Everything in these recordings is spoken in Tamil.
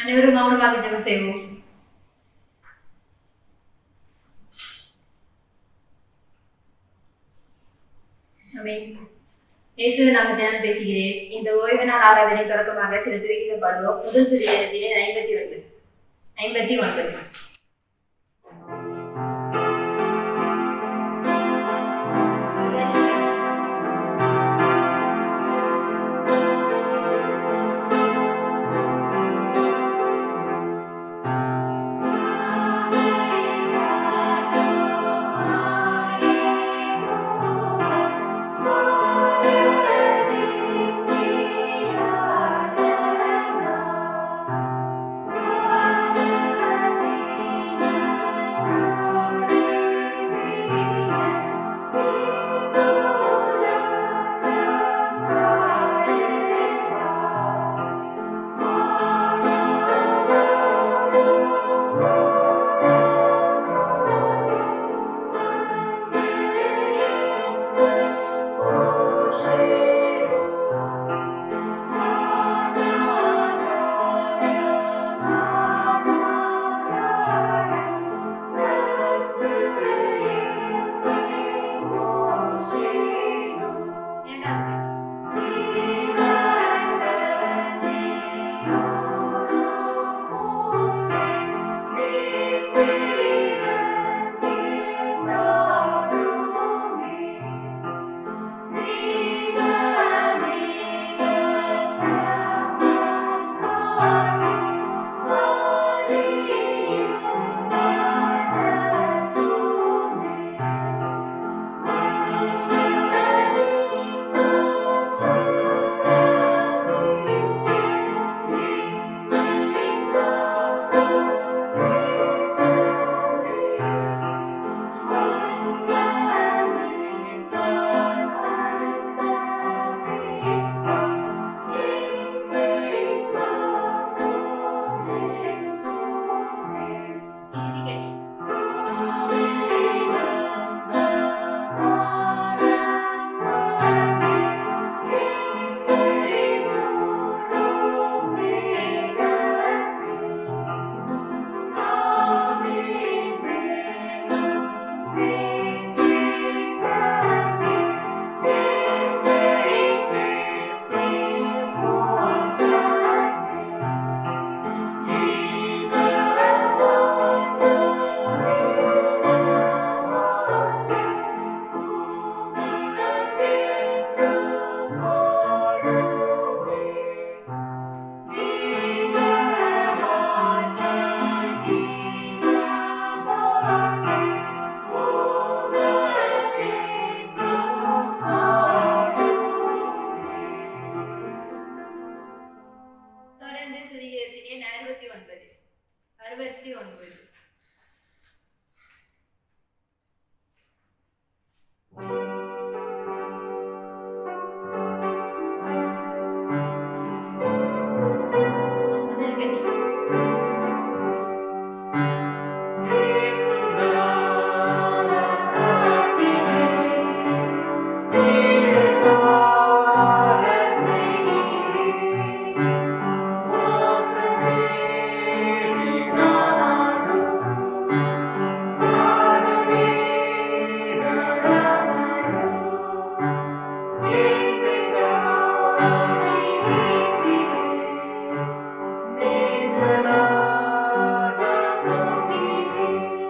அனைவரும் மௌனமாக ஜெபம் செய்வோம் ஆமென். இயேசுவை நாம தினம் பேசுகிறேன் இந்த ஓய்வு நாள் ஆராதனை தொடக்கமாக சில துறைகளை பாடுவோம் முதல் சிறியத்திலே ஐம்பத்தி ஒன்பது ஐம்பத்தி ஒன்பது தொடர்ந்து துதிக்கிறதிலே அறுபத்தி ஒன்பது அறுபத்தி ஒன்பது முதல் கனி Thank you.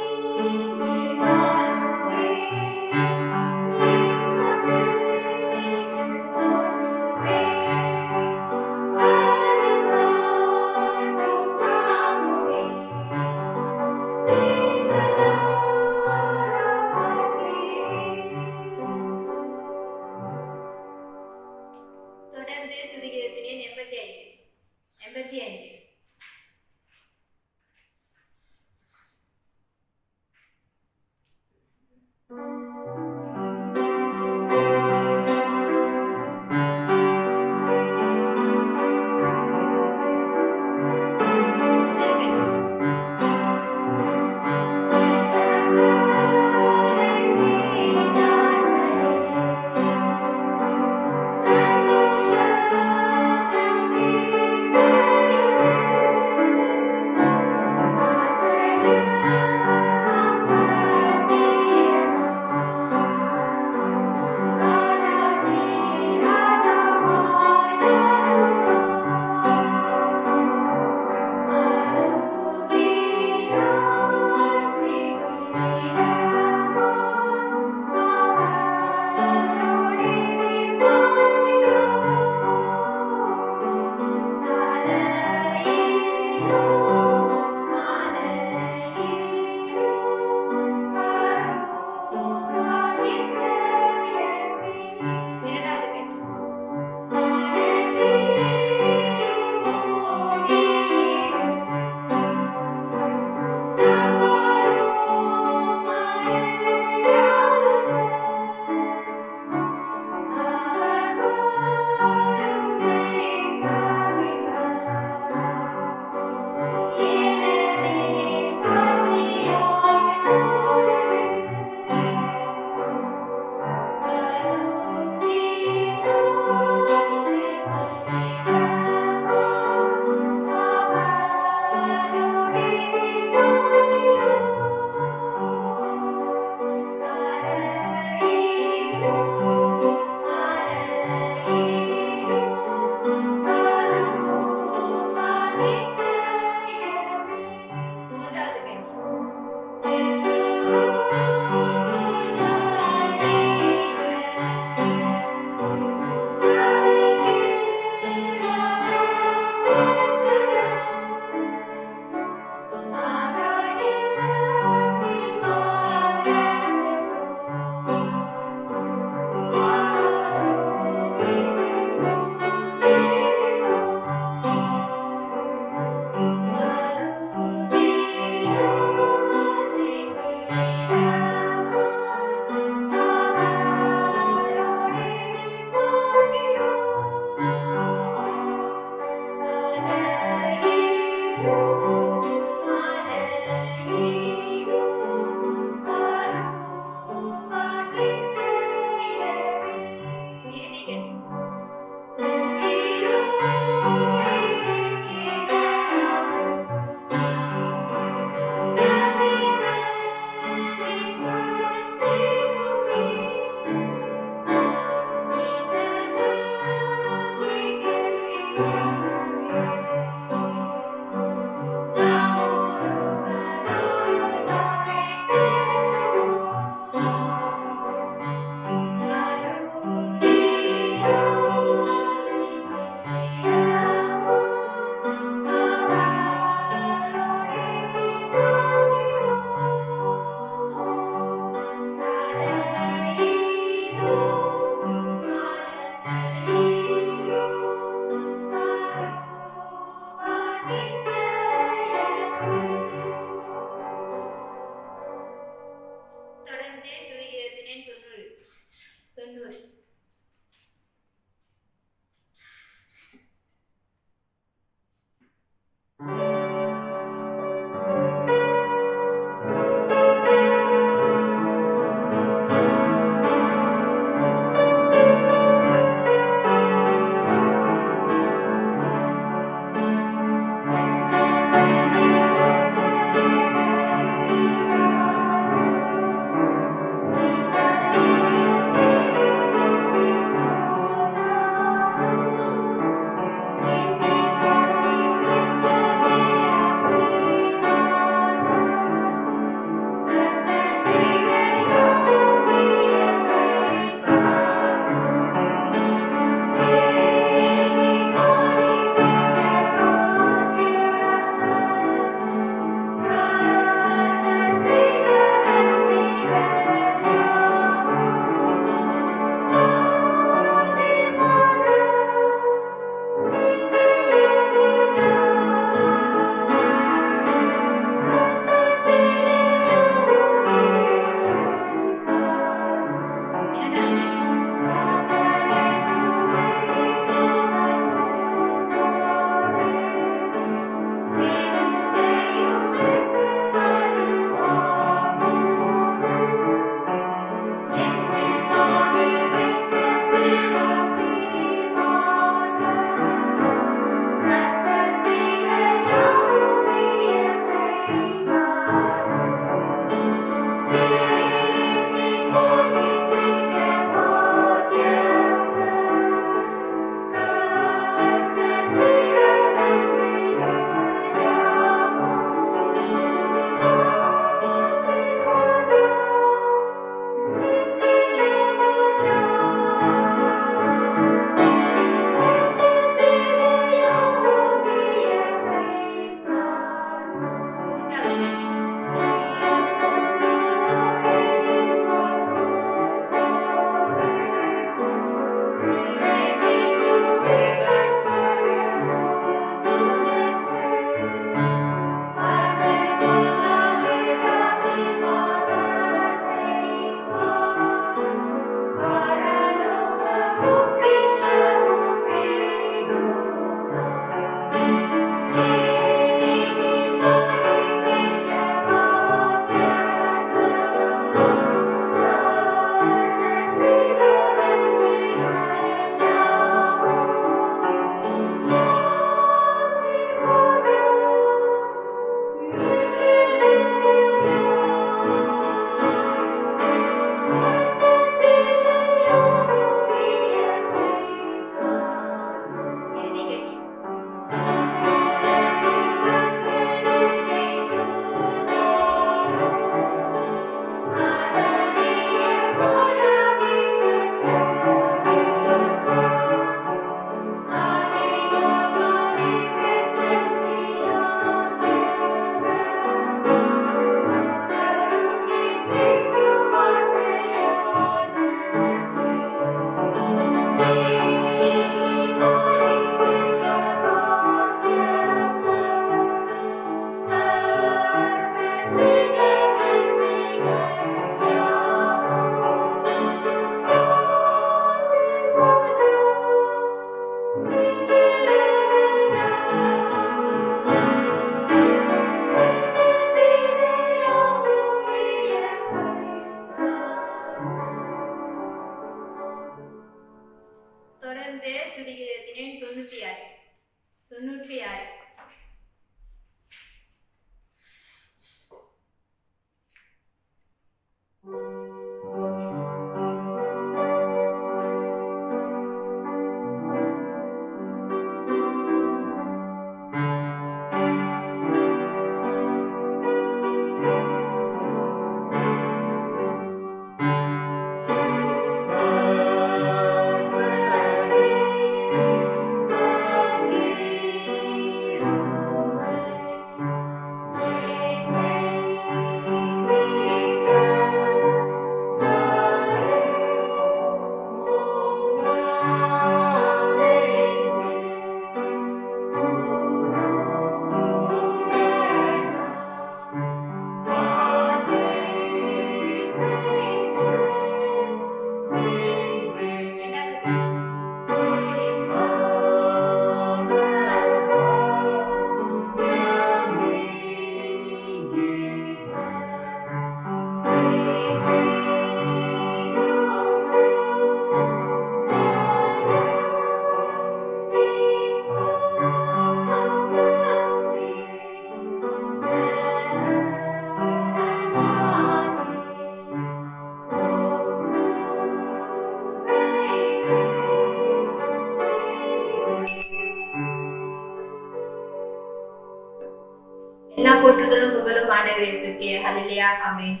ஆண்டவர் இயேசுக்கே ஹalleluya ஆமென்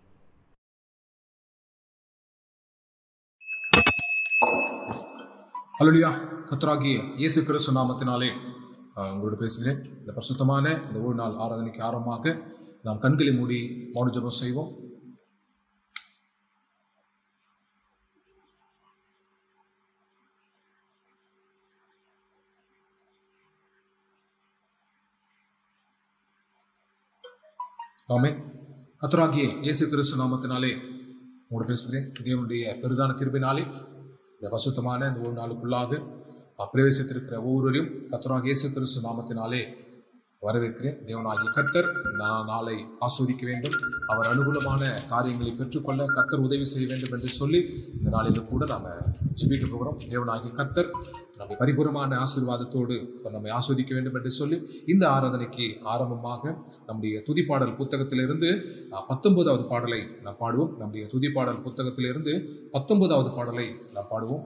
ஹalleluya கர்த்தராகிய இயேசு கிறிஸ்து நாமத்தினாலே ஆஹ், உங்களோடு பேசுகிறேன் இந்த பரிசுத்தமான இந்த ஒரு நாள் ஆராதனைக்கு ஆரம்பமாக நாம் கண்களை மூடி மௌன ஜெபம் செய்வோம் ஆமென் கர்த்தராகிய இயேசு கிறிஸ்து நாமத்தினாலே உங்களோடு பேசுகிறேன் தேவனுடைய பெரிதான கிருபினாலே இந்த பசுத்தமான இந்த ஒரு நாளுக்குள்ளாக அஹ், பிரவேசித்திருக்கிற ஒவ்வொருவரையும் கர்த்தராகிய இயேசு கிறிஸ்து நாமத்தினாலே வரவேற்கிறேன் தேவனாகிய கர்த்தர் இந்த நாளை ஆஸ்வதிக்க வேண்டும் அவர் அனுகூலமான காரியங்களை பெற்றுக்கொள்ள கர்த்தர் உதவி செய்ய வேண்டும் என்று சொல்லி இந்த நாளிலும் கூட நாம் ஜெபிக்க போகிறோம் தேவனாகிய கர்த்தர் நம்மை பரிபூர்ணமான ஆசீர்வாதத்தோடு நம்மை ஆஸ்வதிக்க வேண்டும் என்று சொல்லி இந்த ஆராதனைக்கு ஆரம்பமாக நம்முடைய துதிப்பாடல் புத்தகத்திலிருந்து அஹ், பத்தொன்பதாவது பாடலை நாம் பாடுவோம் நம்முடைய துதிப்பாடல் புத்தகத்திலிருந்து பத்தொன்பதாவது பாடலை நாம் பாடுவோம்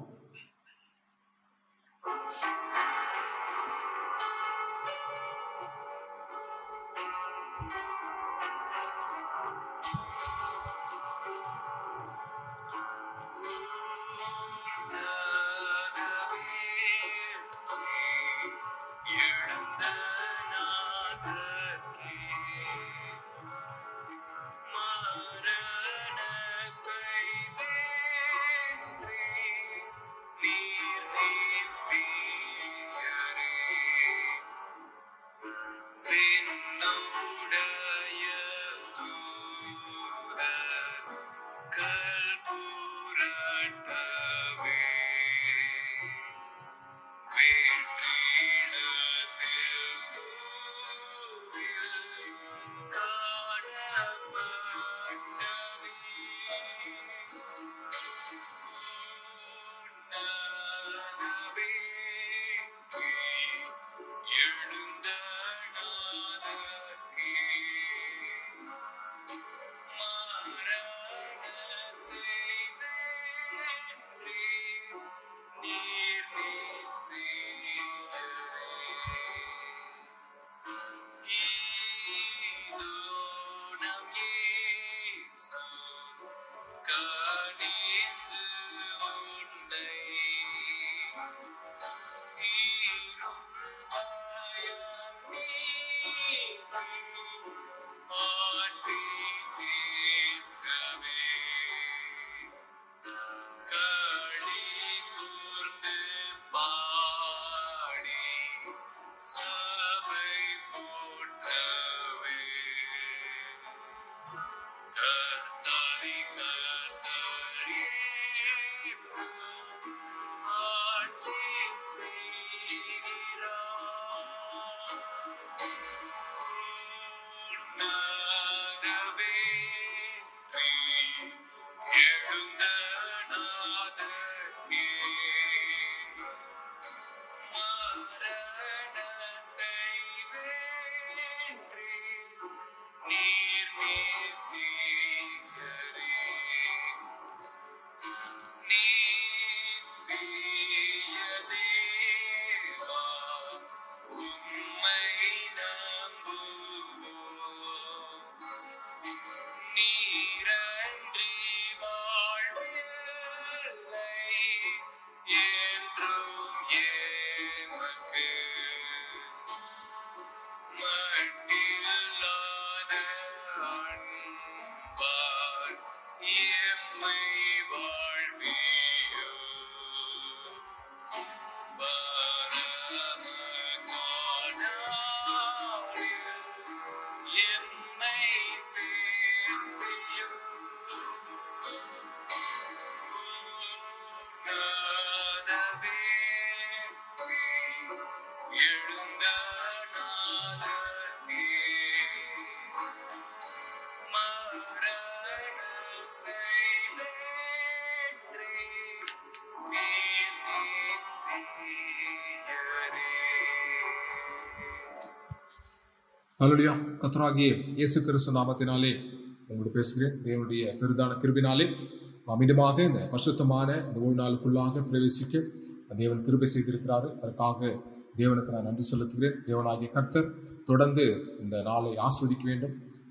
ஹalleluya கர்த்தராகிய இயேசு கிறிஸ்து நாமத்தினாலே உங்களோடு பேசுகிறேன் தேவனுடைய பெரிதான கிருபினாலே அமிதமாக இந்த பரிசுத்தமான இந்த ஓய்வு நாளுக்குள்ளாக பிரவேசிக்க தேவன் கிருபை செய்திருக்கிறாரு அதற்காக தேவனுக்கு நான் நன்றி செலுத்துகிறேன் தேவனாகிய கர்த்தர் தொடர்ந்து இந்த நாளை ஆஸ்வதிக்க வேண்டும்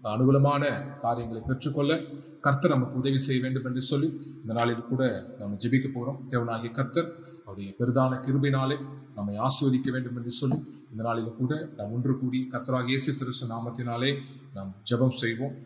அனுகூலமான காரியங்களை பெற்றுக்கொள்ள கர்த்தர் நமக்கு உதவி செய்ய வேண்டும் என்று சொல்லி இந்த நாளில் கூட நம்ம ஜெபிக்க போகிறோம் தேவனாகிய கர்த்தர் அவருடைய பெரிதான கிருபையினாலே நம்மை ஆஸ்வதிக்க வேண்டும் என்று சொல்லி இந்த நாளில் கூட நாம் ஒன்று கூடி கர்த்தராக இயேசு கிறிஸ்து நாமத்தினாலே நாம் ஜெபம் செய்வோம்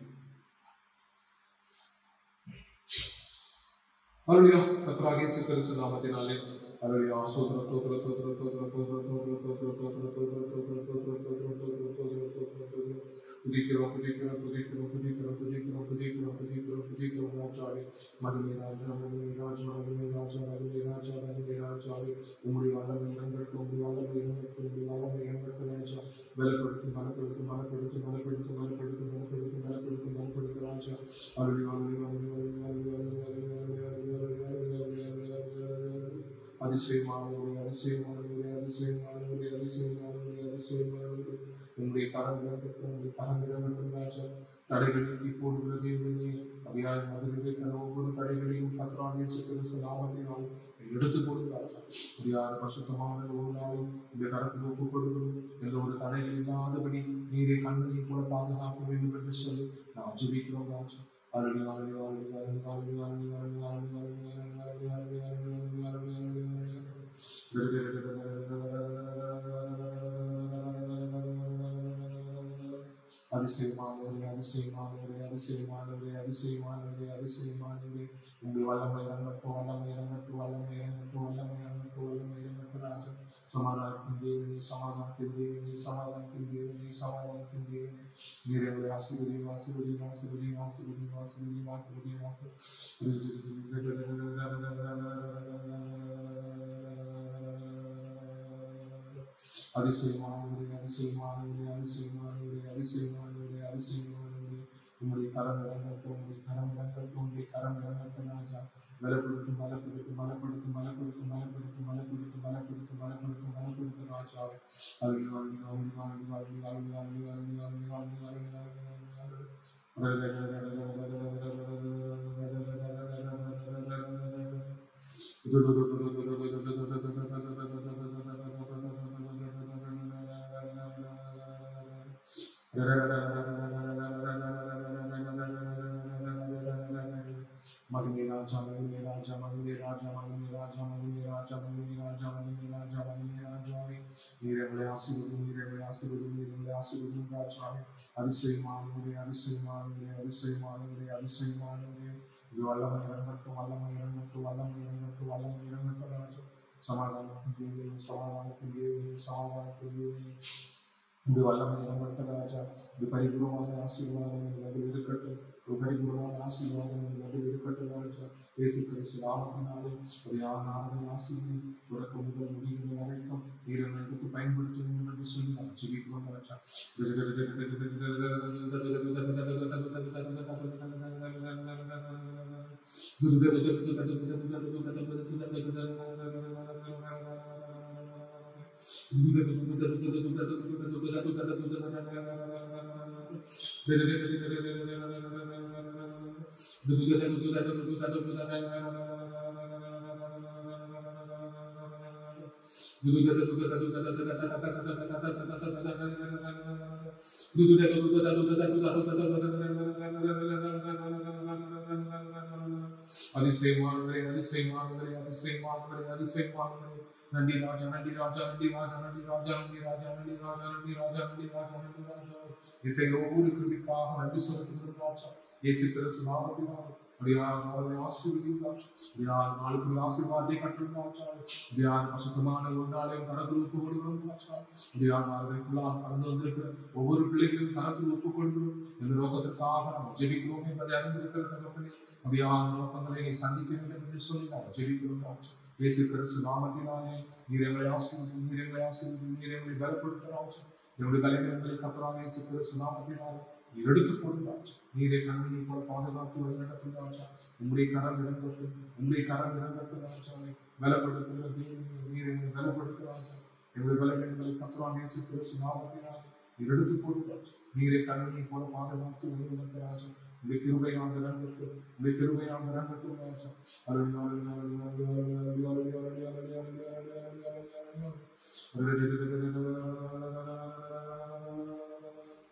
அருளியா கர்த்தராக இயேசு கிறிஸ்து நாமத்தினாலே அருளியா சோதர தோதர தோதர தோதர தோதர தோதர தோதர தோதர தோதர தோதர தோதர தோதர தோதர தோதர தோதர துதிக்கிறோம் துதிக்கிறோம் துதிக்கிறோம் துதிக்கிறோம் துதிக்கிறோம் துதிக்கிறோம் துதிக்கிறோம் துதிக்கிறோம் ராஜாவே மகிமை ராஜா மகிமை ராஜா மகிமை ராஜா மகிமை ராஜா மகிமை ராஜாவே உம்முடைய வல்லமை இறங்கட்டும் உம்முடைய வல்லமை இறங்கட்டும் உம்முடைய வல்லமை இறங்கட்டும் ராஜா பலப்படுத்தும் பலப்படுத்தும் பலப்படுத்தும் பலப்படுத்தும் பலப்படுத்தும் பலப்படுத்தும் பலப்படுத்தும் பலப்படுத்தும் ராஜா அருளி அருளி அருளி அருளி அருளி அருளி அருளி அருளி அருளி அருளி அருளி அருளி அருளி அருளி அருளி அருளி அதிசயமானவரே அதிசயமானவரே அதிசயமானவரே அதிசயமானவரே அதிசயமானவரே உங்களுடைய கரம் இறங்கட்டும் உங்களுடைய கரம் இறங்கட்டும் ராஜா தடைகளை நீக்கி போடுகிற தேவனே அவையால் மதுரை இருக்கிற ஒவ்வொரு தடைகளையும் கத்ரான் இயேசு கிறிஸ்து நாமத்தினால் எடுத்து போடும் ராஜா அவையால் பசுத்தமான ஒரு நாளும் இந்த கரத்தில் ஒப்புக் கொடுக்கணும் எந்த ஒரு தடைகள் இல்லாதபடி நீரை கண்ணனை கூட பாதுகாக்க வேண்டும் என்று சொல்லி நாம் ஜெபிக்கிறோம் ராஜா அருளி அருளி அருளி அருளி அருளி அருளி அருளி அருளி அருளி அருளி அருளி அருளி அருளி அருளி அருளி அதிசயமானவரே அதிசயமானவரே அதிசயமானவரே அதிசயமானவரே அதிசயமானவரே உங்கள் வல்லமை இறங்கட்டும் வல்லமை இறங்கட்டும் வல்லமை இறங்கட்டும் வல்லமை இறங்கட்டும் வல்லமை இறங்கட்டும் ராஜா சமாதானத்தின் தேவனே சமாதானத்தின் தேவனே சமாதானத்தின் தேவனே சமாதானத்தின் தேவனே நீர் எங்களை ஆசிர்வதி ஆசிர்வதி ஆசிர்வதி ஆசிர்வதி ஆசிர்வதி ஆசிர்வதி அதிசயமானவரே அதிசயமானவரே அதிசயமானவரே அதிசயமானவரே அதிசயமானவரே உங்களுடைய கரம் இறங்கட்டும் உங்களுடைய கரம் இறங்கட்டும் உங்களுடைய கரம் இறங்கட்டும் ராஜா பலப்படுத்தும் பலப்படுத்தும் பலப்படுத்தும் பலப்படுத்தும் பலப்படுத்தும் பலப்படுத்தும் பலப்படுத்தும் பலப்படுத்தும் பலப்படுத்தும் ராஜாவே அருள் அருள் அருள் அருள் அருள் அருள் அருள் அருள் அருள் அருள் அருள் மகிமை ராஜா மகிமை ராஜா மகிமை ராஜா மகிமை ராஜா மகிமை ராஜா மகிமை ராஜா மகிமை ராஜா மகிமை ராஜாவே நீர் எங்களை ஆசீர்வதும் நீர் எங்களை ஆசீர்வதும் நீர் எங்களை ஆசீர்வதும் ராஜாவே அதிசயமானவரே அதிசயமானவரே அதிசயமானவரே அதிசயமானவரே இது வல்லமை இறங்கட்டும் வல்லமை இறங்கட்டும் வல்லமை இறங்கட்டும் வல்லமை இறங்கட்டும் ராஜா சமாதானத்தின் தேவையே சமாதானத்தின் தேவையே சமாதானத்தின் தேவையே இது வல்லமை இறங்கட்டும் ராஜா இது பரிபூர்வமான ஆசீர்வாதம் என்பது இருக்கட்டும் ஒரு பரிபூர்வமான ஆசீர்வாதம் என்பது இருக்கட்டும் ராஜா இயேசு கிறிஸ்து நாமத்தினாலே ஒரு யாரும் ஆசீர்வதி தொடக்க முதல் முடிவு வரைக்கும் நீரங்களை எடுத்து பயன்படுத்த வேண்டும் என்று சொல்லி நாம் ஜெபிக்கிறோம் ராஜா அதிசயமானவரே அதிசயமானவரே அதிசயமானவரே அதிசயமானவரே நன்றி ராஜா நன்றி ராஜா நன்றி ராஜா நன்றி ராஜா நன்றி ராஜா நன்றி ராஜா நன்றி ராஜா நன்றி ராஜா நன்றி ராஜா இசை ஒவ்வொரு கிருமிக்காக நன்றி செலுத்துகிறோம் ராஜா இயேசு கிறிஸ்து நாமத்தினால் அப்படியார் அவரை ஆசீர்வதியும் ராஜா அப்படியார் நாளுக்கு ஆசீர்வாதத்தை கட்டும் ராஜா அப்படியார் பசுத்தமான ஒரு நாளையும் கரத்தில் ஒப்பு கொடுக்கிறோம் ராஜா அப்படியார் அவர்களுக்குள்ளாக கடந்து வந்திருக்கிற ஒவ்வொரு பிள்ளைகளையும் கரத்தில் ஒப்பு கொடுக்கிறோம் இந்த நோக்கத்திற்காக நாம் ஜெபிக்கிறோம் என்பதை அறிந்திருக்கிற தகப்பனே அப்படியார் நோக்கங்களை நீ சந்திக்க வேண்டும் என்று சொல்லி நாம் ஜெபிக்கிறோம் ராஜா இயேசு கிறிஸ்து நாமத்தினாலே நீர் எங்களை ஆசீர்வதியும் நீர் எங்களை ஆசீர்வதியும் நீர் எங்களை பலப்படுத்த ராஜா என்னுடைய கலைஞர்களை கத்தராக இயேசு கிறிஸ்து நாமத்தினாலே நீர் எடுத்துக் கொள்ளும் ராஜா நீரை கண்மணி போல பாதுகாத்து வழிநடத்தும் ராஜா உங்களுடைய கரம் இறங்கட்டும் உங்களுடைய கரம் இறங்கட்டும் ராஜாவை பலப்படுத்துகிற தேவனே நீர் எங்களை பலப்படுத்தும் ராஜா எங்களுடைய பலவீனங்களை கத்தராக இயேசு கிறிஸ்து நாமத்தினாலே நீர் எடுத்துக் கொள்ளும் ராஜா நீரை கண்மணி போல பாதுகாத்து வழிநடத்தும் ராஜா உங்களுடைய கிருபையாக இறங்கட்டும் உங்களுடைய கிருபையாக இறங்கட்டும் ராஜா அருள் அருள் அருள் அருள் அருள் அருள் அருள் அருள் அருள் அருள் அருள் அருள் அருள் அருள்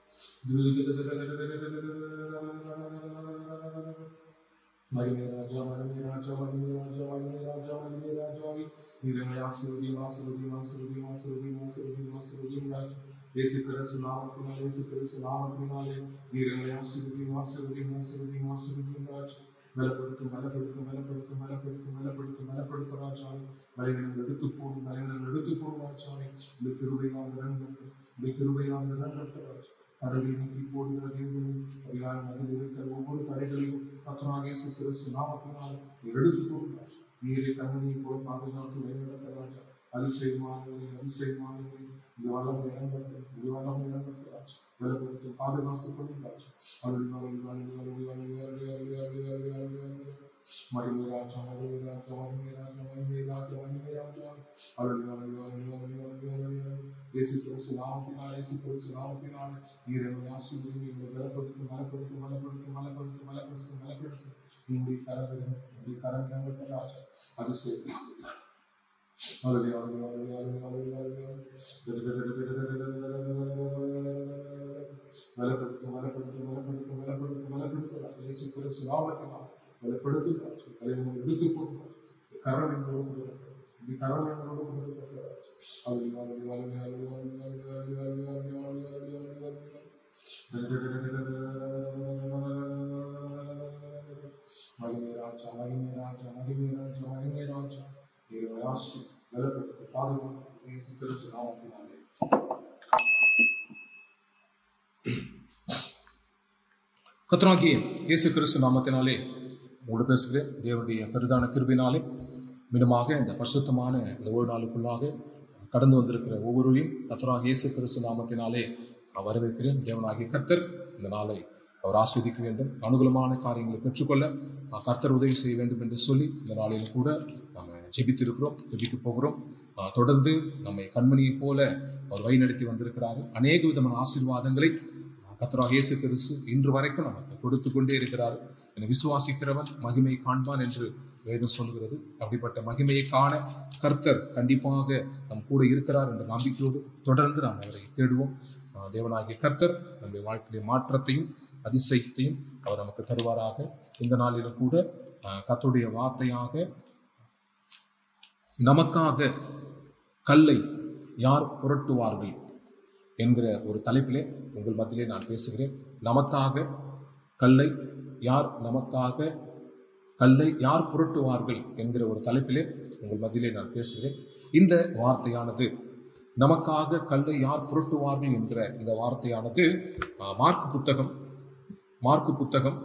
மகிமை ராஜா மகிமை ராஜா மகிமை ராஜா மகிமை ராஜா மகிமை ராஜாவி நீரங்களை ஆசிர்வதி ஆசிர்வதி ஆசிர்வதி ஆசிர்வதி ஆசிர்வதி ஆசிர்வதி ராஜா இயேசு கிறிஸ்து நாமத்தினால் இயேசு கிறிஸ்து நாமத்தினாலே நீரங்களை ஆசிர்வதி ஆசிர்வதி ஆசிர்வதி ஆசிர்வதி ராஜா பலப்படுத்தும் பலப்படுத்தும் பலப்படுத்தும் பலப்படுத்தும் பலப்படுத்தும் பலப்படுத்தும் ராஜாவை மலைகளை எடுத்து போடும் மலைகளை எடுத்து போடும் ராஜாவை இந்த கிருபையால் நிரந்தட்டு இந்த கிருபையால் நிரந்தட்டு ராஜா தடைகளை நீக்கி போடுகிற தேவனே அதிகாரம் அதில் இருக்கிற ஒவ்வொரு தடைகளையும் கத்தராக இயேசு கிறிஸ்து நாமத்தினால் நீர் எடுத்து போடும் ராஜா நீரை கண்மணியை போல பாதுகாத்து வழிநடத்த ராஜா அதிசயமானவரை அதிசயமானவரை இது வளம் இறங்கட்டும் இது வளம் இறங்கட்டும் ராஜா பலப்படுத்தும் பாதுகாத்துக் கொள்ளும் ராஜா அலுவலி அலுவலி அலுவலி அலுவலி அலுவலி அலுவலி அலுவலி அலுவலி அலுவலி மகிமை ராஜா மகிமை ராஜா மகிமை ராஜா மகிமை ராஜா மகிமை ராஜா அலுவலி அலுவலி அலுவலி அலுவலி அலுவலி அலுவலி இயேசு கிறிஸ்து நாமத்தினால் இயேசு கிறிஸ்து நாமத்தினால் நீர் என்னை ஆசீர்வதி எங்களை பலப்படுத்தும் பலப்படுத்தும் பலப்படுத்தும் பலப்படுத்தும் பலப்படுத்தும் பலப்படுத்தும் உங்களுடைய கரங்கள் உங்களுடைய கரங்கள் ராஜா அதிசயம் அலுவலி அலுவலி அலுவலி அலுவலி அலுவலி பலப்படுத்தும் பலப்படுத்தும் பலப்படுத்தும் பலப்படுத்தும் பலப்படுத்தும் இயேசு கிறிஸ்து நாமத்தினால் பலப்படுத்தும் ராஜா கலைஞர்கள் எடுத்து போடும் ராஜா கரம் எங்களோடு கூட இருக்கிறது. இந்த கரம் எங்களோடு கூட இருக்கிறது ராஜா. அலுவலி அலுவலி அலுவலி அலுவலி அலுவலி அலுவலி அலுவலி அலுவலி அலுவலி அலுவலி அலுவலி மகிமை ராஜா மகிமை ராஜா மகிமை ராஜா மகிமை ராஜா இவரை ஆசி பலப்படுத்த பாதுகாத்து இயேசு கிறிஸ்து நாமத்தினாலே கத்தராகிய இயேசு கிறிஸ்து நாமத்தினாலே உங்களோடு பேசுகிறேன் தேவனுடைய பெரிதான கிருபினாலே மிதமாக இந்த பரிசுத்தமான இந்த ஒரு நாளுக்குள்ளாக கடந்து வந்திருக்கிற ஒவ்வொருவரையும் கத்தராக இயேசு கிறிஸ்து நாமத்தினாலே நான் வரவேற்கிறேன் தேவனாகிய கர்த்தர் இந்த நாளை அவர் ஆஸ்வதிக்க வேண்டும் அனுகூலமான காரியங்களை பெற்றுக்கொள்ள அஹ், கர்த்தர் உதவி செய்ய வேண்டும் என்று சொல்லி இந்த நாளிலும் கூட நம்ம ஜெபித்திருக்கிறோம் ஜெபிக்க போகிறோம் அஹ், தொடர்ந்து நம்மை கண்மணியைப் போல அவர் வழிநடத்தி வந்திருக்கிறார் அநேக விதமான ஆசீர்வாதங்களை கத்தராக இயேசு கிறிஸ்து இன்று வரைக்கும் நமக்கு கொடுத்து கொண்டே இருக்கிறார் என்னை விசுவாசிக்கிறவன் மகிமை காண்பான் என்று வேதம் சொல்கிறது அப்படிப்பட்ட மகிமையை காண கர்த்தர் கண்டிப்பாக நம் கூட இருக்கிறார் என்ற நம்பிக்கையோடு தொடர்ந்து நாம் அவரை தேடுவோம் ஆஹ் தேவனாகிய கர்த்தர் நம்முடைய வாழ்க்கையிலே மாற்றத்தையும் அதிசயத்தையும் அவர் நமக்கு தருவாராக இந்த நாளிலும் கூட ஆஹ் கர்த்தருடைய வார்த்தையாக நமக்காக கல்லை யார் புரட்டுவார்கள் என்கிற ஒரு தலைப்பிலே உங்கள் மத்தியிலே நான் பேசுகிறேன் நமக்காக கல்லை யார் நமக்காக கல்லை யார் புரட்டுவார்கள் என்கிற ஒரு தலைப்பிலே உங்கள் மத்தியிலே நான் பேசுகிறேன் இந்த வார்த்தையானது நமக்காக கல்லை யார் புரட்டுவார்கள் என்கிற இந்த வார்த்தையானது ஆ, மார்க்கு புத்தகம் மார்க்கு புத்தகம்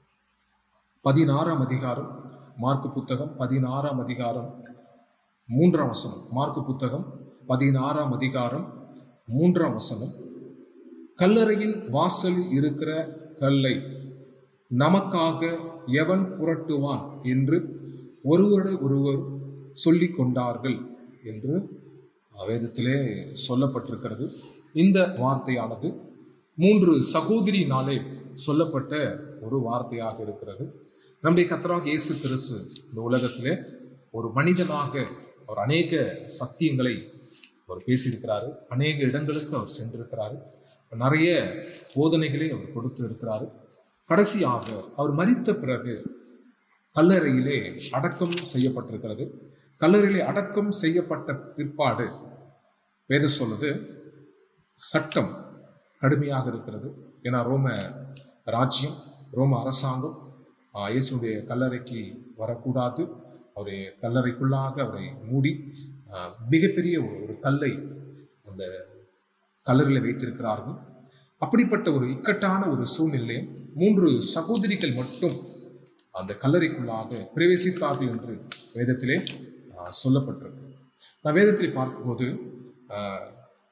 பதினாறாம் அதிகாரம் மார்க்கு புத்தகம் பதினாறாம் அதிகாரம் மூன்றாம் வசனம் மார்க்கு புத்தகம் பதினாறாம் அதிகாரம் மூன்றாம் வசனம் கல்லறையின் வாசலில் இருக்கிற கல்லை நமக்காக எவன் புரட்டுவான் என்று ஒருவரை ஒருவர் சொல்லிக் கொண்டார்கள் என்று வேதத்திலே சொல்லப்பட்டிருக்கிறது இந்த வார்த்தையானது மூன்று சகோதரியினாலே சொல்லப்பட்ட ஒரு வார்த்தையாக இருக்கிறது நம்முடைய கத்தராக இயேசு கிறிஸ்து இந்த உலகத்திலே ஒரு மனிதனாக அவர் அநேக சத்தியங்களை அவர் பேசியிருக்கிறாரு அநேக இடங்களுக்கு அவர் சென்றிருக்கிறாரு நிறைய போதனைகளை அவர் கொடுத்து இருக்கிறாரு கடைசியாக அவர் மரித்த பிறகு கல்லறையிலே அடக்கம் செய்யப்பட்டிருக்கிறது கல்லறையிலே அடக்கம் செய்யப்பட்ட பிற்பாடு வேத சொல்லுது சட்டம் கடுமையாக இருக்கிறது ஏன்னா ரோம ராஜ்யம் ரோம அரசாங்கம் ஆஹ், இயேசுடைய கல்லறைக்கு வரக்கூடாது அவருடைய கல்லறைக்குள்ளாக அவரை மூடி ஆஹ், மிகப்பெரிய ஒரு ஒரு கல்லை அந்த கல்லறையில் வைத்திருக்கிறார்கள் அப்படிப்பட்ட ஒரு இக்கட்டான ஒரு சூழ்நிலை மூன்று சகோதரிகள் மட்டும் அந்த கல்லறைக்குள்ளாக பிரவேசித்தார்கள் என்று வேதத்திலே ஆஹ், சொல்லப்பட்டிருக்கு நான் வேதத்தில் பார்க்கும்போது ஆஹ்,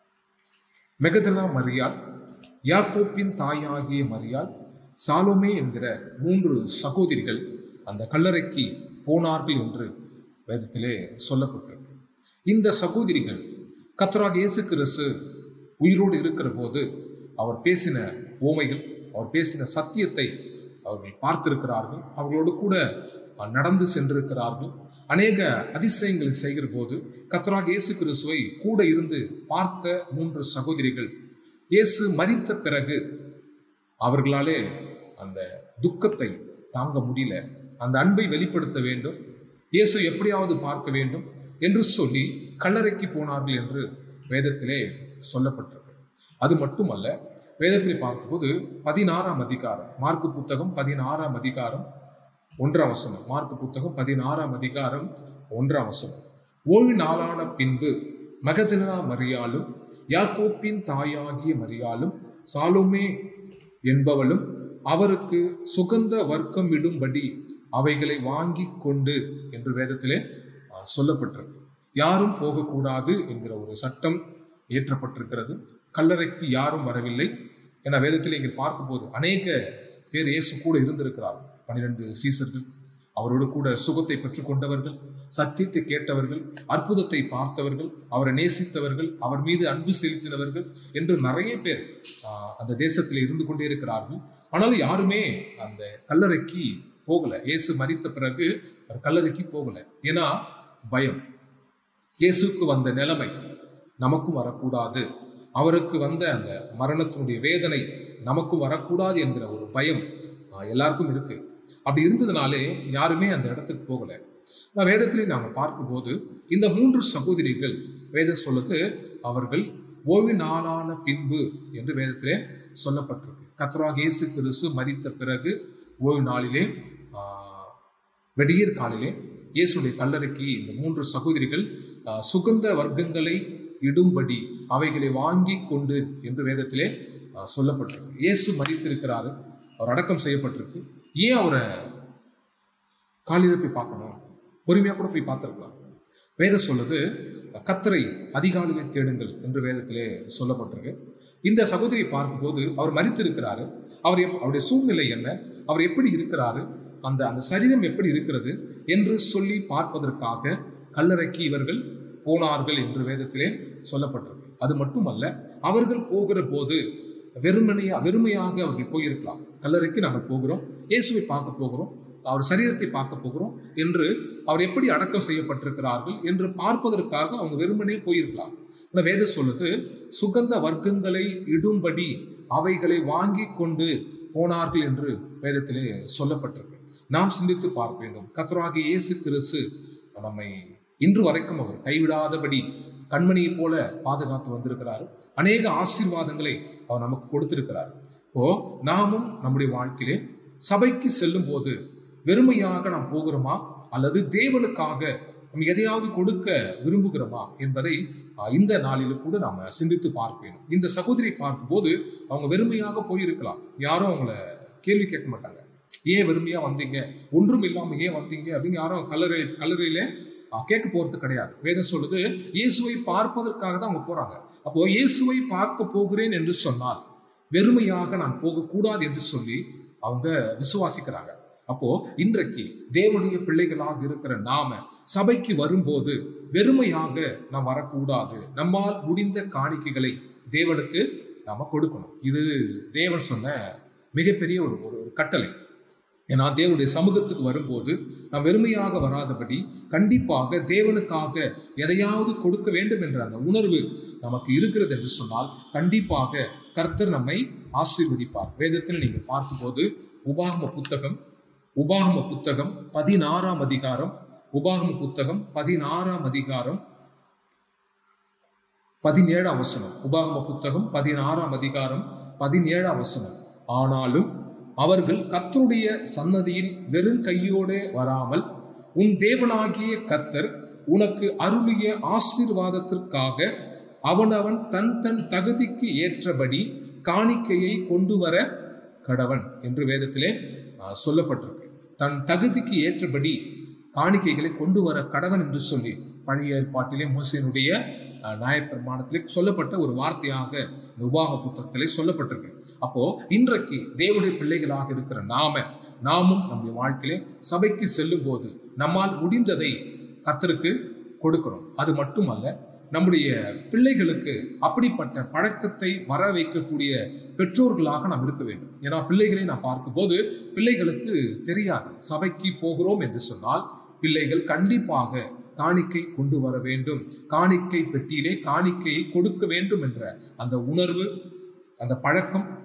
மெகதலா மரியாள் யாக்கோப்பின் தாயாகிய மரியாள் சாலோமே என்கிற மூன்று சகோதரிகள் அந்த கல்லறைக்கு போனார்கள் என்று வேதத்திலே சொல்லப்பட்டிருக்கு இந்த சகோதரிகள் கத்தராக இயேசு கிறிஸ்து உயிரோடு இருக்கிற போது அவர் பேசின ஓமைகள் அவர் பேசின சத்தியத்தை அவர்கள் பார்த்திருக்கிறார்கள் அவர்களோடு கூட அஹ், நடந்து சென்றிருக்கிறார்கள் அநேக அதிசயங்களை செய்கிற போது கத்தராக இயேசு கிறிஸ்துவை கூட இருந்து பார்த்த மூன்று சகோதரிகள் இயேசு மரித்த பிறகு அவர்களாலே அந்த துக்கத்தை தாங்க முடியல அந்த அன்பை வெளிப்படுத்த வேண்டும் இயேசு எப்படியாவது பார்க்க வேண்டும் என்று சொல்லி கல்லறைக்கு போனார்கள் என்று வேதத்திலே சொல்லப்பட்டிருக்கு அது மட்டுமல்ல வேதத்திலே பார்க்கும்போது பதினாறாம் அதிகாரம் மார்க்கு புத்தகம் பதினாறாம் அதிகாரம் ஒன்றாம் வசனம் மார்க்கு புத்தகம் பதினாறாம் அதிகாரம் ஒன்றாம் வசனம் ஓய்வு நாளான பின்பு மகதனா மரியாளும் யாக்கோப்பின் தாயாகிய மரியாளும் சாலோமே என்பவளும் அவருக்கு சுகந்த வர்க்கம் இடும்படி அவைகளை வாங்கி கொண்டு என்று வேதத்திலே ஆஹ், சொல்லப்பட்டிருக்கு யாரும் போகக்கூடாது என்கிற ஒரு சட்டம் இயற்றப்பட்டிருக்கிறது கல்லறைக்கு யாரும் வரவில்லை என வேதத்தில் இங்கே பார்க்கும்போது அநேக பேர் இயேசு கூட இருந்திருக்கிறார் பன்னிரண்டு சீசர்கள் அவரோடு கூட சுகத்தை பெற்றுக்கொண்டவர்கள் சத்தியத்தை கேட்டவர்கள் அற்புதத்தை பார்த்தவர்கள் அவரை நேசித்தவர்கள் அவர் மீது அன்பு செலுத்தினவர்கள் என்று நிறைய பேர் ஆஹ், அந்த தேசத்தில் இருந்து கொண்டே இருக்கிறார்கள் ஆனாலும் யாருமே அந்த கல்லறைக்கு போகல இயேசு மரித்த பிறகு அவர் கல்லறைக்கு போகல ஏன்னா பயம் இயேசுக்கு வந்த நிலைமை நமக்கும் வரக்கூடாது அவருக்கு வந்த அந்த மரணத்தினுடைய வேதனை நமக்கும் வரக்கூடாது என்கிற ஒரு பயம் ஆஹ், எல்லாருக்கும் இருக்கு அப்படி இருந்ததுனாலே யாருமே அந்த இடத்துக்கு போகல நான் வேதத்திலே நாங்கள் பார்க்கும்போது இந்த மூன்று சகோதரிகள் வேதம் சொல்லுது அவர்கள் ஓய்வு நாளான பின்பு என்று வேதத்திலே சொல்லப்பட்டிருக்கு கத்தராக இயேசு கிறிஸ்து மரித்த பிறகு ஓய்வு நாளிலே ஆஹ், வெடியற் காலிலே இயேசுடைய கல்லறைக்கு இந்த மூன்று சகோதரிகள் ஆஹ், சுகந்த வர்க்கங்களை இடும்படி அவைகளை வாங்கி கொண்டு என்று வேதத்திலே ஆஹ், சொல்லப்பட்டிருக்கு இயேசு மரித்திருக்கிறாரு அவர் அடக்கம் செய்யப்பட்டிருக்கு ஏன் அவரை காலையில போய் பார்க்கணும் பொறுமையா கூட போய் பார்த்துருக்கலாம் வேதம் சொல்லுது கத்தரை அதிகாலையிலே தேடுங்கள் என்று வேதத்திலே சொல்லப்பட்டிருக்கு இந்த சகோதரியை பார்க்கும்போது அவர் மரித்திருக்கிறாரு அவர் எப்- அவருடைய சூழ்நிலை என்ன அவர் எப்படி இருக்கிறாரு அந்த அந்த சரீரம் எப்படி இருக்கிறது என்று சொல்லி பார்ப்பதற்காக கல்லறைக்கு இவர்கள் போனார்கள் என்று வேதத்திலே சொல்லப்பட்டிருக்கு அது மட்டுமல்ல அவர்கள் போகிற போது வெறுமனையா வெறுமையாக அவர்கள் போயிருக்கலாம் கல்லறைக்கு நாங்கள் போகிறோம் இயேசுவை பார்க்க போகிறோம் அவர் சரீரத்தை பார்க்க போகிறோம் என்று அவர் எப்படி அடக்கம் செய்யப்பட்டிருக்கிறார்கள் என்று பார்ப்பதற்காக அவங்க வெறுமனே போயிருக்கலாம் ஆனா வேதம் சொல்லுது சுகந்த வர்க்கங்களை இடும்படி அவைகளை வாங்கி கொண்டு போனார்கள் என்று வேதத்திலே சொல்லப்பட்டிருக்கு நாம் சிந்தித்து பார்க்க வேண்டும் கத்தராகிய இயேசு கிறிஸ்து நம்மை இன்று வரைக்கும் அவர் கைவிடாதபடி கண்மணியை போல பாதுகாத்து வந்திருக்கிறார் அநேக ஆசீர்வாதங்களை அவர் நமக்கு கொடுத்திருக்கிறார் இப்போ நாமும் நம்முடைய வாழ்க்கையிலே சபைக்கு செல்லும் போது வெறுமையாக நாம் போகிறோமா அல்லது தேவனுக்காக நம்ம எதையாவது கொடுக்க விரும்புகிறோமா என்பதை ஆஹ், இந்த நாளில் கூட நாம சிந்தித்து பார்க்க வேண்டும் இந்த சகோதரியை பார்க்கும்போது அவங்க வெறுமையாக போயிருக்கலாம் யாரும் அவங்கள கேள்வி கேட்க மாட்டாங்க ஏன் வெறுமையா வந்தீங்க ஒன்றும் இல்லாம ஏன் வந்தீங்க அப்படின்னு யாரும் கல்லறை கல்லறையில ஆஹ், கேட்க போறது கிடையாது வேதம் சொல்லுது இயேசுவை பார்ப்பதற்காக தான் அவங்க போறாங்க அப்போ இயேசுவை பார்க்க போகிறேன் என்று சொன்னால் வெறுமையாக நான் போகக்கூடாது என்று சொல்லி அவங்க விசுவாசிக்கிறாங்க அப்போ இன்றைக்கு தேவனுடைய பிள்ளைகளாக இருக்கிற நாம சபைக்கு வரும்போது வெறுமையாக நாம் வரக்கூடாது நம்மால் முடிந்த காணிக்கைகளை தேவனுக்கு நாம கொடுக்கணும் இது தேவன் சொன்ன மிகப்பெரிய ஒரு ஒரு ஒரு கட்டளை ஏன்னா தேவனுடைய சமூகத்துக்கு வரும்போது நாம் வெறுமையாக வராதபடி கண்டிப்பாக தேவனுக்காக எதையாவது கொடுக்க வேண்டும் என்ற அந்த உணர்வு நமக்கு இருக்கிறது என்று சொன்னால் கண்டிப்பாக கர்த்தர் நம்மை ஆசீர்வதிப்பார் வேதத்தில் நீங்கள் பார்க்கும்போது உபாகம புத்தகம் உபாகம புத்தகம் பதினாறாம் அதிகாரம் உபாகம புத்தகம் பதினாறாம் அதிகாரம் பதினேழாம் வசனம் உபாகம புத்தகம் பதினாறாம் அதிகாரம் பதினேழாம் வசனம் ஆனாலும் அவர்கள் கர்த்தருடைய சன்னதியில் வெறும் கையோடே வராமல் உன் தேவனாகிய கர்த்தர் உனக்கு அருளிய ஆசீர்வாதத்திற்காக அவனவன் தன் தன் தகுதிக்கு ஏற்றபடி காணிக்கையை கொண்டு வர கடவன் என்று வேதத்திலே ஆஹ், சொல்லப்பட்டிருக்கு தன் தகுதிக்கு ஏற்றபடி காணிக்கைகளை கொண்டு வர கடவன் என்று சொல்லி பழைய ஏற்பாட்டிலே மோசேனுடைய அஹ், நியாயப்பிரமாணத்திலே சொல்லப்பட்ட ஒரு வார்த்தையாக இந்த உபாக புத்தகத்திலே சொல்லப்பட்டிருக்கு அப்போ இன்றைக்கு தேவனுடைய பிள்ளைகளாக இருக்கிற நாம நாமும் நம்முடைய வாழ்க்கையிலே சபைக்கு செல்லும் போது நம்மால் முடிந்ததை கர்த்தருக்கு கொடுக்கணும் அது மட்டுமல்ல நம்முடைய பிள்ளைகளுக்கு அப்படிப்பட்ட பழக்கத்தை வர வைக்கக்கூடிய பெற்றோர்களாக நாம் இருக்க வேண்டும் ஏன்னா பிள்ளைகளை நாம் பார்க்கும்போது பிள்ளைகளுக்கு தெரியாது சபைக்கு போகிறோம் என்று சொன்னால் பிள்ளைகள் கண்டிப்பாக காணிக்கை கொண்டு வர வேண்டும் காணிக்கை பெட்டியிலே காணிக்கையை கொடுக்க வேண்டும் என்ற அந்த உணர்வு அந்த பழக்கம்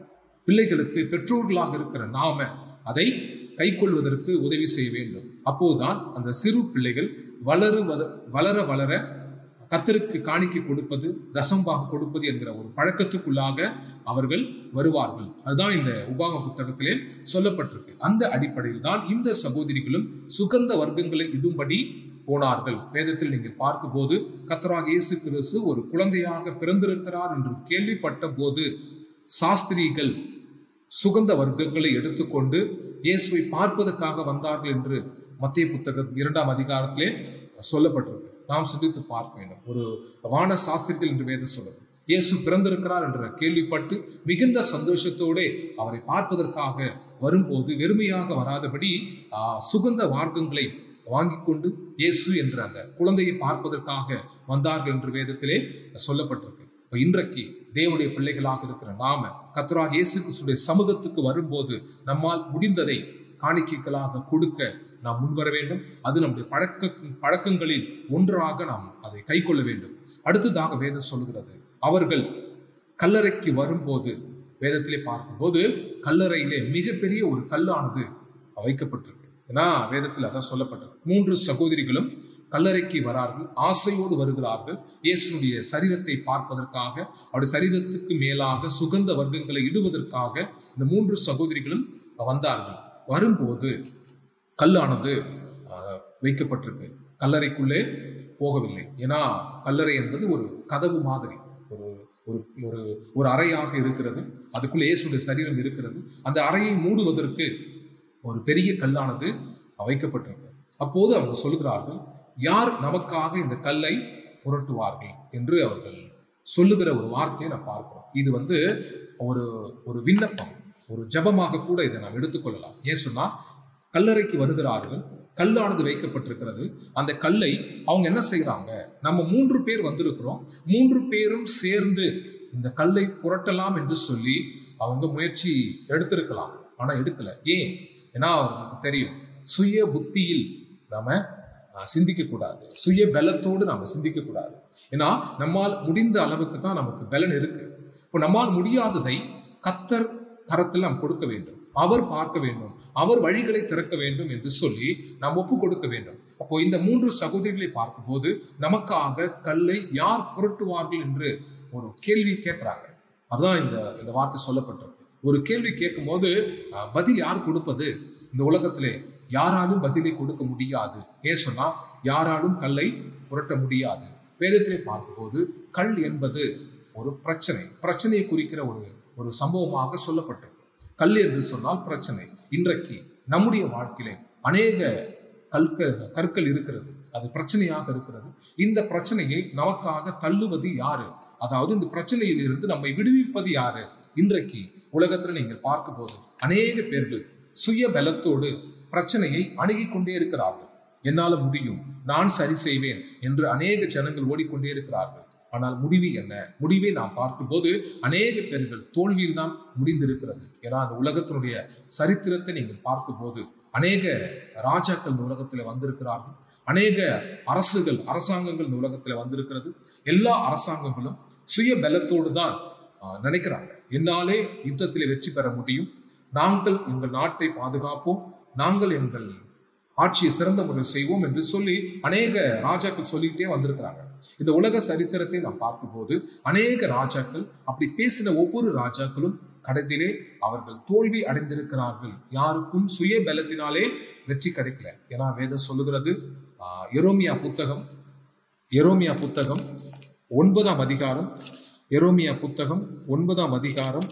பிள்ளைகளுக்கு பெற்றோர்களாக இருக்கிற நாம அதை கைக்கொள்வதற்கு உதவி செய்ய வேண்டும் அப்போதுதான் அந்த சிறு பிள்ளைகள் வளரு வள- வளர வளர கத்தருக்கு காணிக்கை கொடுப்பது தசம்பாக கொடுப்பது என்கிற ஒரு பழக்கத்துக்குள்ளாக அவர்கள் வருவார்கள் அதுதான் இந்த உபாக புத்தகத்திலே சொல்லப்பட்டிருக்கு அந்த அடிப்படையில் தான் இந்த சகோதரிகளும் சுகந்த வர்க்கங்களை இடும்படி போனார்கள் வேதத்தில் நீங்கள் பார்க்கும்போது கத்தராக இயேசு கிறிஸ்து ஒரு குழந்தையாக பிறந்திருக்கிறார் என்று கேள்விப்பட்ட போது சாஸ்திரிகள் சுகந்த வர்க்கங்களை எடுத்துக்கொண்டு இயேசுவை பார்ப்பதற்காக வந்தார்கள் என்று மத்திய புத்தகம் இரண்டாம் அதிகாரத்திலே சொல்லப்பட்டிருக்கு நாம் சிந்தித்து பார்க்க வேண்டும் ஒரு வான சாஸ்திரிகள் என்று வேதம் சொல்லுது இயேசு பிறந்திருக்கிறார் என்ற கேள்விப்பட்டு மிகுந்த சந்தோஷத்தோடே அவரை பார்ப்பதற்காக வரும்போது வெறுமையாக வராதபடி ஆ, சுகந்த வார்க்கங்களை வாங்கி கொண்டு இயேசு என்ற அந்த குழந்தையை பார்ப்பதற்காக வந்தார்கள் என்று வேதத்திலே சொல்லப்பட்டிருக்கு இப்ப இன்றைக்கு தேவனுடைய பிள்ளைகளாக இருக்கிற நாம கத்தராக இயேசு கிறிஸ்துடைய சமூகத்துக்கு வரும்போது நம்மால் முடிந்ததை காணிக்கைகளாக கொடுக்க நாம் முன்வர வேண்டும் அது நம்முடைய பழக்க பழக்கங்களில் ஒன்றாக நாம் அதை கைக்கொள்ள வேண்டும் அடுத்ததாக வேதம் சொல்கிறது அவர்கள் கல்லறைக்கு வரும்போது வேதத்திலே பார்க்கும்போது கல்லறையிலே மிகப்பெரிய ஒரு கல்லானது வைக்கப்பட்டிருக்கு ஏன்னா வேதத்தில் அதான் சொல்லப்பட்டிருக்கு மூன்று சகோதரிகளும் கல்லறைக்கு வரார்கள் ஆசையோடு வருகிறார்கள் இயேசுனுடைய சரீரத்தை பார்ப்பதற்காக அவருடைய சரீரத்துக்கு மேலாக சுகந்த வர்க்கங்களை இடுவதற்காக இந்த மூன்று சகோதரிகளும் வந்தார்கள் வரும்போது கல்லானது ஆஹ், வைக்கப்பட்டிருக்கு கல்லறைக்குள்ளே போகவில்லை ஏன்னா கல்லறை என்பது ஒரு கதவு மாதிரி ஒரு ஒரு ஒரு ஒரு அறையாக இருக்கிறது அதுக்குள்ளே இயேசுடைய சரீரம் இருக்கிறது அந்த அறையை மூடுவதற்கு ஒரு பெரிய கல்லானது வைக்கப்பட்டிருக்கு அப்போது அவங்க சொல்லுகிறார்கள் யார் நமக்காக இந்த கல்லை புரட்டுவார்கள் என்று அவர்கள் சொல்லுகிற ஒரு வார்த்தையை நான் பார்க்கிறோம் இது வந்து ஒரு ஒரு விண்ணப்பம் ஒரு ஜெபமாக கூட இதை நாம் எடுத்துக்கொள்ளலாம் ஏன் சொன்னா கல்லறைக்கு வருகிறார்கள் கல்லானது வைக்கப்பட்டிருக்கிறது அந்த கல்லை அவங்க என்ன செய்றாங்க நம்ம மூன்று பேர் வந்திருக்கிறோம் மூன்று பேரும் சேர்ந்து இந்த கல்லை புரட்டலாம் என்று சொல்லி அவங்க முயற்சி எடுத்திருக்கலாம் ஆனா எடுக்கல ஏன் ஏன்னா அவங்களுக்கு தெரியும் சுய புத்தியில் நாம அஹ், சிந்திக்கக்கூடாது சுய பலத்தோடு நாம சிந்திக்கக்கூடாது ஏன்னா நம்மால் முடிந்த அளவுக்கு தான் நமக்கு பலன் இருக்கு இப்போ நம்மால் முடியாததை கத்தர் கரத்தில் நாம் கொடுக்க வேண்டும் அவர் பார்க்க வேண்டும் அவர் வழிகளை திறக்க வேண்டும் என்று சொல்லி நாம் ஒப்பு கொடுக்க வேண்டும் அப்போ இந்த மூன்று சகோதரிகளை பார்க்கும்போது நமக்காக கல்லை யார் புரட்டுவார்கள் என்று ஒரு கேள்வி கேட்கிறாங்க அதுதான் இந்த இந்த வார்த்தை சொல்லப்பட்டிருக்கு ஒரு கேள்வி கேட்கும்போது அஹ், பதில் யார் கொடுப்பது இந்த உலகத்திலே யாராலும் பதிலை கொடுக்க முடியாது ஏன் சொன்னா யாராலும் கல்லை புரட்ட முடியாது வேதத்திலே பார்க்கும்போது கல் என்பது ஒரு பிரச்சனை பிரச்சனையை குறிக்கிற ஒரு ஒரு சம்பவமாக சொல்லப்பட்டிருக்கு கல் என்று சொன்னால் பிரச்சனை இன்றைக்கு நம்முடைய வாழ்க்கையிலே அநேக கற்க கற்கள் இருக்கிறது அது பிரச்சனையாக இருக்கிறது இந்த பிரச்சனையை நமக்காக தள்ளுவது யாரு அதாவது இந்த பிரச்சனையில் இருந்து நம்மை விடுவிப்பது யாரு இன்றைக்கு உலகத்துல நீங்கள் பார்க்கும்போது அநேக பேர்கள் சுய பலத்தோடு பிரச்சனையை அணுகிக் கொண்டே இருக்கிறார்கள் என்னால முடியும் நான் சரி செய்வேன் என்று அநேக ஜனங்கள் ஓடிக்கொண்டே இருக்கிறார்கள் ஆனால் முடிவு என்ன முடிவை நாம் பார்க்கும்போது அநேக பேர்கள் தோல்வியில் தான் முடிந்திருக்கிறது ஏன்னா அந்த உலகத்தினுடைய சரித்திரத்தை நீங்கள் பார்க்கும்போது அநேக ராஜாக்கள் இந்த உலகத்தில் வந்திருக்கிறார்கள் அநேக அரசுகள் அரசாங்கங்கள் இந்த உலகத்தில் வந்திருக்கிறது எல்லா அரசாங்கங்களும் சுய பலத்தோடு தான் ஆஹ், நினைக்கிறாங்க என்னாலே யுத்தத்தில் வெற்றி பெற முடியும் நாங்கள் எங்கள் நாட்டை பாதுகாப்போம் நாங்கள் எங்கள் ஆட்சியை சிறந்த முறையில் செய்வோம் என்று சொல்லி அநேக ராஜாக்கள் சொல்லிக்கிட்டே வந்திருக்கிறாங்க இந்த உலக சரித்திரத்தை நாம் பார்க்கும்போது அநேக ராஜாக்கள் அப்படி பேசின ஒவ்வொரு ராஜாக்களும் கடைசியிலே அவர்கள் தோல்வி அடைந்திருக்கிறார்கள் யாருக்கும் சுய பலத்தினாலே வெற்றி கிடைக்கல ஏன்னா வேதம் சொல்லுகிறது ஆஹ், எரோமியா புத்தகம் எரோமியா புத்தகம் ஒன்பதாம் அதிகாரம் எரோமியா புத்தகம் ஒன்பதாம் அதிகாரம்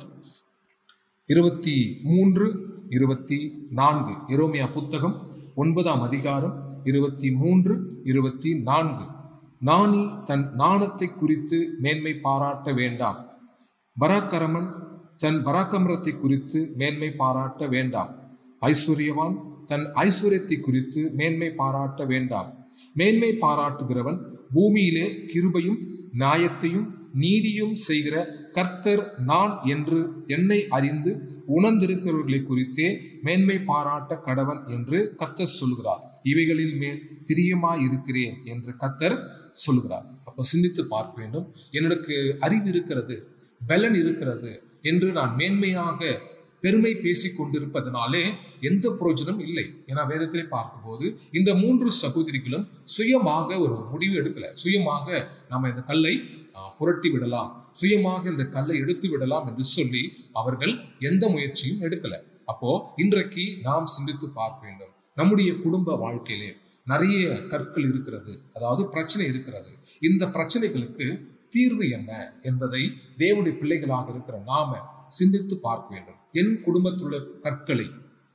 இருபத்தி மூன்று இருபத்தி நான்கு எரோமியா புத்தகம் ஒன்பதாம் அதிகாரம் இருபத்தி மூன்று இருபத்தி நான்கு நாணி தன் நாணத்தை குறித்து மேன்மை பாராட்ட வேண்டாம் பராக்கிரமன் தன் பராக்கிரமத்தை குறித்து மேன்மை பாராட்ட வேண்டாம் ஐஸ்வர்யவான் தன் ஐஸ்வர்யத்தை குறித்து மேன்மை பாராட்ட வேண்டாம் மேன்மை பாராட்டுகிறவன் பூமியிலே கிருபையும் நியாயத்தையும் நீதியும் செய்கிற கர்த்தர் நான் என்று என்னை அறிந்து உணர்ந்திருக்கிறவர்களை குறித்தே மேன்மை பாராட்ட கடவன் என்று கர்த்தர் சொல்கிறார் இவைகளின் மேல் பிரியமாயிருக்கிறேன் என்று கர்த்தர் சொல்கிறார் அப்போ சிந்தித்து பார்க்க வேண்டும் எனக்கு அறிவு இருக்கிறது பலன் இருக்கிறது என்று நான் மேன்மையாக பெருமை பேசிக் கொண்டிருப்பதனாலே எந்த பிரயோஜனம் இல்லை ஏன்னா வேதத்திலே பார்க்கும்போது இந்த மூன்று சகோதரிகளும் சுயமாக ஒரு முடிவு எடுக்கல சுயமாக நம்ம இந்த கல்லை ஆஹ், புரட்டி விடலாம் சுயமாக இந்த கல்லை எடுத்து விடலாம் என்று சொல்லி அவர்கள் எந்த முயற்சியும் எடுக்கல அப்போ இன்றைக்கு நாம் சிந்தித்து பார்க்க வேண்டும் நம்முடைய குடும்ப வாழ்க்கையிலே நிறைய கற்கள் இருக்கிறது அதாவது பிரச்சனை இருக்கிறது இந்த பிரச்சனைகளுக்கு தீர்வு என்ன என்பதை தேவனுடைய பிள்ளைகளாக இருக்கிற நாம சிந்தித்து பார்க்க வேண்டும் என் குடும்பத்தில் உள்ள கற்களை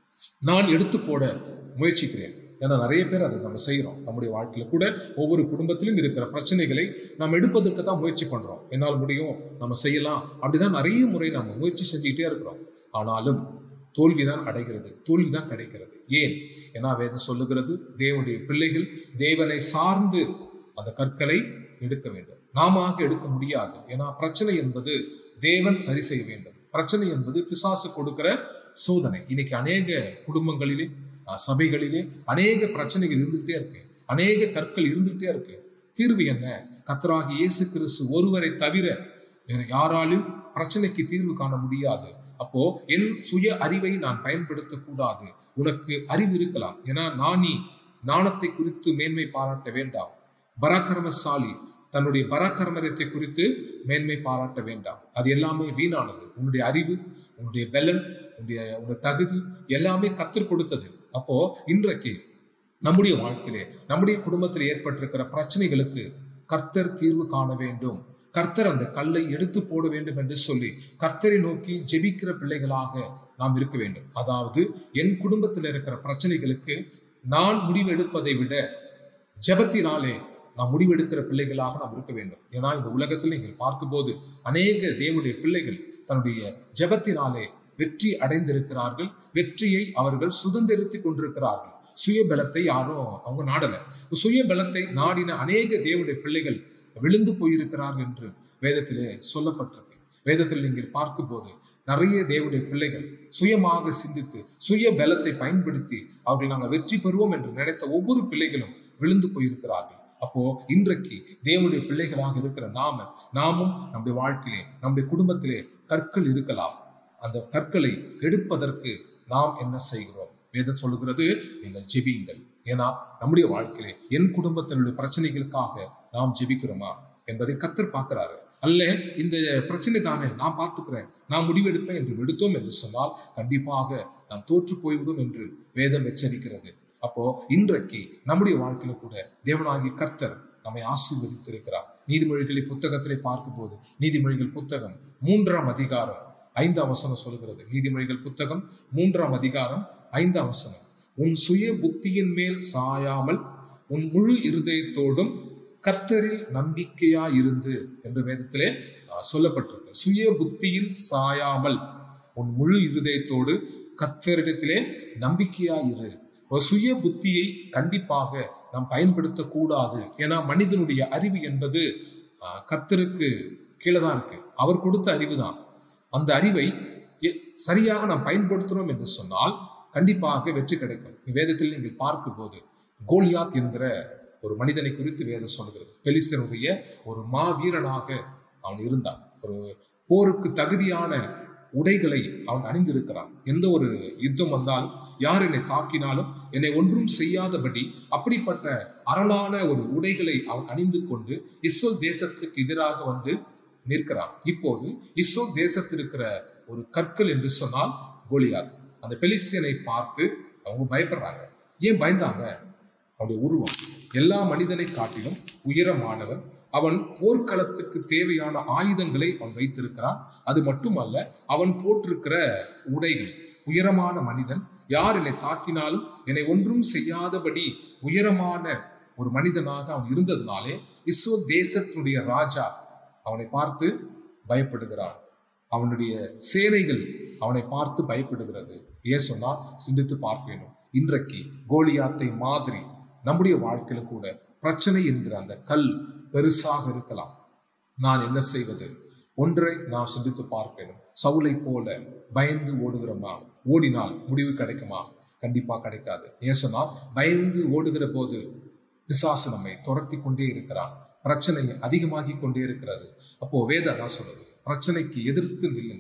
நான் எடுத்து போட முயற்சிக்கிறேன் ஏன்னா நிறைய பேர் அதை நம்ம செய்கிறோம் நம்முடைய வாழ்க்கையில கூட ஒவ்வொரு குடும்பத்திலும் இருக்கிற பிரச்சனைகளை நாம் எடுப்பதற்கு தான் முயற்சி பண்றோம் என்னால் முடியும் நம்ம செய்யலாம் அப்படிதான் நிறைய முறை நம்ம முயற்சி செஞ்சுக்கிட்டே இருக்கிறோம் ஆனாலும் தோல்விதான் அடைகிறது தோல்விதான் கிடைக்கிறது ஏன் ஏன்னா வேதம் சொல்லுகிறது தேவனுடைய பிள்ளைகள் தேவனை சார்ந்து அந்த கற்களை எடுக்க வேண்டும் நாம எடுக்க முடியாது ஏன்னா பிரச்சனை என்பது தேவன் சரி செய்ய வேண்டும் பிரச்சனை என்பது பிசாசு கொடுக்கிற சோதனை இன்னைக்கு அநேக குடும்பங்களிலே அஹ், சபைகளிலே அநேக பிரச்சனைகள் இருந்துகிட்டே இருக்கு அநேக கற்கள் இருந்துகிட்டே இருக்கு தீர்வு என்ன கத்தராகி இயேசு கிறிஸ்து ஒருவரை தவிர வேற யாராலும் பிரச்சனைக்கு தீர்வு காண முடியாது அப்போ என் சுய அறிவை நான் பயன்படுத்தக்கூடாது உனக்கு அறிவு இருக்கலாம் ஏன்னா நானி நாணத்தை குறித்து மேன்மை பாராட்ட வேண்டாம் பராக்கிரமசாலி தன்னுடைய பராக்கிரமத்தை குறித்து மேன்மை பாராட்ட வேண்டாம் அது எல்லாமே வீணானது உன்னுடைய அறிவு உன்னுடைய பலன் உன்னுடைய உன்னுடைய தகுதி எல்லாமே கத்தர் கொடுத்தது அப்போ இன்றைக்கு நம்முடைய வாழ்க்கையிலே நம்முடைய குடும்பத்தில் ஏற்பட்டிருக்கிற பிரச்சனைகளுக்கு கர்த்தர் தீர்வு காண வேண்டும் கர்த்தர் அந்த கல்லை எடுத்து போட வேண்டும் என்று சொல்லி கர்த்தரை நோக்கி ஜெபிக்கிற பிள்ளைகளாக நாம் இருக்க வேண்டும் அதாவது என் குடும்பத்தில் இருக்கிற பிரச்சனைகளுக்கு நான் முடிவெடுப்பதை விட ஜெபத்தினாலே நாம் முடிவெடுக்கிற பிள்ளைகளாக நாம் இருக்க வேண்டும் ஏன்னா இந்த உலகத்தில் நீங்கள் பார்க்கும்போது அநேக தேவனுடைய பிள்ளைகள் தன்னுடைய ஜெபத்தினாலே வெற்றி அடைந்திருக்கிறார்கள் வெற்றியை அவர்கள் சுதந்திரித்துக் கொண்டிருக்கிறார்கள் சுய பலத்தை யாரும் அவங்க நாடல சுய பலத்தை நாடின அநேக தேவனுடைய பிள்ளைகள் விழுந்து போயிருக்கிறார்கள் என்று வேதத்திலே சொல்லப்பட்டிருக்கு வேதத்தில் நீங்கள் பார்க்கும்போது நிறைய தேவனுடைய பிள்ளைகள் சுயமாக சிந்தித்து சுய பலத்தை பயன்படுத்தி அவர்கள் நாங்கள் வெற்றி பெறுவோம் என்று நினைத்த ஒவ்வொரு பிள்ளைகளும் விழுந்து போயிருக்கிறார்கள் அப்போ இன்றைக்கு தேவனுடைய பிள்ளைகளாக இருக்கிற நாம நாமும் நம்முடைய வாழ்க்கையிலே நம்முடைய குடும்பத்திலே கற்கள் இருக்கலாம் அந்த கற்களை எடுப்பதற்கு நாம் என்ன செய்கிறோம் வேதம் சொல்லுகிறது நீங்கள் ஜெபியுங்கள் ஏன்னா நம்முடைய வாழ்க்கையிலே என் குடும்பத்தினுடைய பிரச்சனைகளுக்காக நாம் ஜெபிக்கிறோமா என்பதை கத்தர் பார்க்கிறாரு அல்ல இந்த பிரச்சனை தானே நான் பார்த்துக்கிறேன் நான் முடிவெடுப்பேன் என்று விடுத்தோம் என்று சொன்னால் கண்டிப்பாக நாம் தோற்று போய்விடும் என்று வேதம் எச்சரிக்கிறது அப்போ இன்றைக்கு நம்முடைய வாழ்க்கையில கூட தேவனாகிய கர்த்தர் நம்மை ஆசீர்வதித்திருக்கிறார் நீதிமொழிகளை புத்தகத்திலே பார்க்கும்போது நீதிமொழிகள் புத்தகம் மூன்றாம் அதிகாரம் ஐந்தாம் வசனம் சொல்கிறது நீதிமொழிகள் புத்தகம் மூன்றாம் அதிகாரம் ஐந்தாம் வசனம் உன் சுய புத்தியின் மேல் சாயாமல் உன் முழு இருதயத்தோடும் கர்த்தரில் நம்பிக்கையா இருந்து என்று வேதத்திலே ஆஹ், சொல்லப்பட்டிருக்கு சுய புத்தியில் சாயாமல் உன் முழு இருதயத்தோடு கர்த்தரிடத்திலே நம்பிக்கையா இரு ஒரு சுய புத்தியை கண்டிப்பாக நாம் பயன்படுத்தக்கூடாது ஏன்னா மனிதனுடைய அறிவு என்பது ஆஹ், கர்த்தருக்கு கீழே தான் இருக்கு அவர் கொடுத்த அறிவு தான் அந்த அறிவை எ- சரியாக நாம் பயன்படுத்துகிறோம் என்று சொன்னால் கண்டிப்பாக வெற்றி கிடைக்கும் வேதத்தில் நீங்கள் பார்க்கும்போது கோலியாத் என்கிற ஒரு மனிதனை குறித்து வேதம் சொல்கிறது பெலிஸ்தனுடைய ஒரு மாவீரனாக அவன் இருந்தான் ஒரு போருக்கு தகுதியான உடைகளை அவன் அணிந்திருக்கிறான் எந்த ஒரு யுத்தம் வந்தாலும் யார் என்னை தாக்கினாலும் என்னை ஒன்றும் செய்யாதபடி அப்படிப்பட்ட அரணான ஒரு உடைகளை அவன் அணிந்து கொண்டு இஸ்ரேல் தேசத்துக்கு எதிராக வந்து நிற்கிறான் இப்போது இஸ்ரேல் தேசத்தில் இருக்கிற ஒரு கற்கள் என்று சொன்னால் கோலியாத் அந்த பெலிஸ்தியனை பார்த்து அவங்க பயப்படுறாங்க ஏன் பயந்தாங்க அவனுடைய உருவம் எல்லா மனிதனை காட்டிலும் உயரமானவன் அவன் போர்க்களத்துக்கு தேவையான ஆயுதங்களை அவன் வைத்திருக்கிறான் அது மட்டுமல்ல அவன் போட்டிருக்கிற உடைகள் உயரமான மனிதன் யார் என்னை தாக்கினாலும் என்னை ஒன்றும் செய்யாதபடி உயரமான ஒரு மனிதனாக அவன் இருந்ததுனாலே இஸ்ரோ தேசத்தினுடைய ராஜா அவனை பார்த்து பயப்படுகிறான் அவனுடைய சேனைகள் அவனை பார்த்து பயப்படுகிறது ஏன் சொன்னா சிந்தித்து பார்க்க வேண்டும் இன்றைக்கு கோலியாத்தை மாதிரி நம்முடைய வாழ்க்கையில கூட பிரச்சனை என்கிற அந்த கல் பெருசாக இருக்கலாம் நான் என்ன செய்வது ஒன்றை நாம் சிந்தித்து பார்க்க வேண்டும் சவுலை போல பயந்து ஓடுகிறோமா ஓடினால் முடிவு கிடைக்குமா கண்டிப்பா கிடைக்காது ஏன் சொன்னா பயந்து ஓடுகிற போது பிசாசு நம்மை துரத்தி கொண்டே இருக்கிறான் பிரச்சனை அதிகமாகி கொண்டே இருக்கிறது அப்போ வேதம் தான் சொல்லுது பிரச்சனைக்கு எதிர்த்து நில்லுங்கள்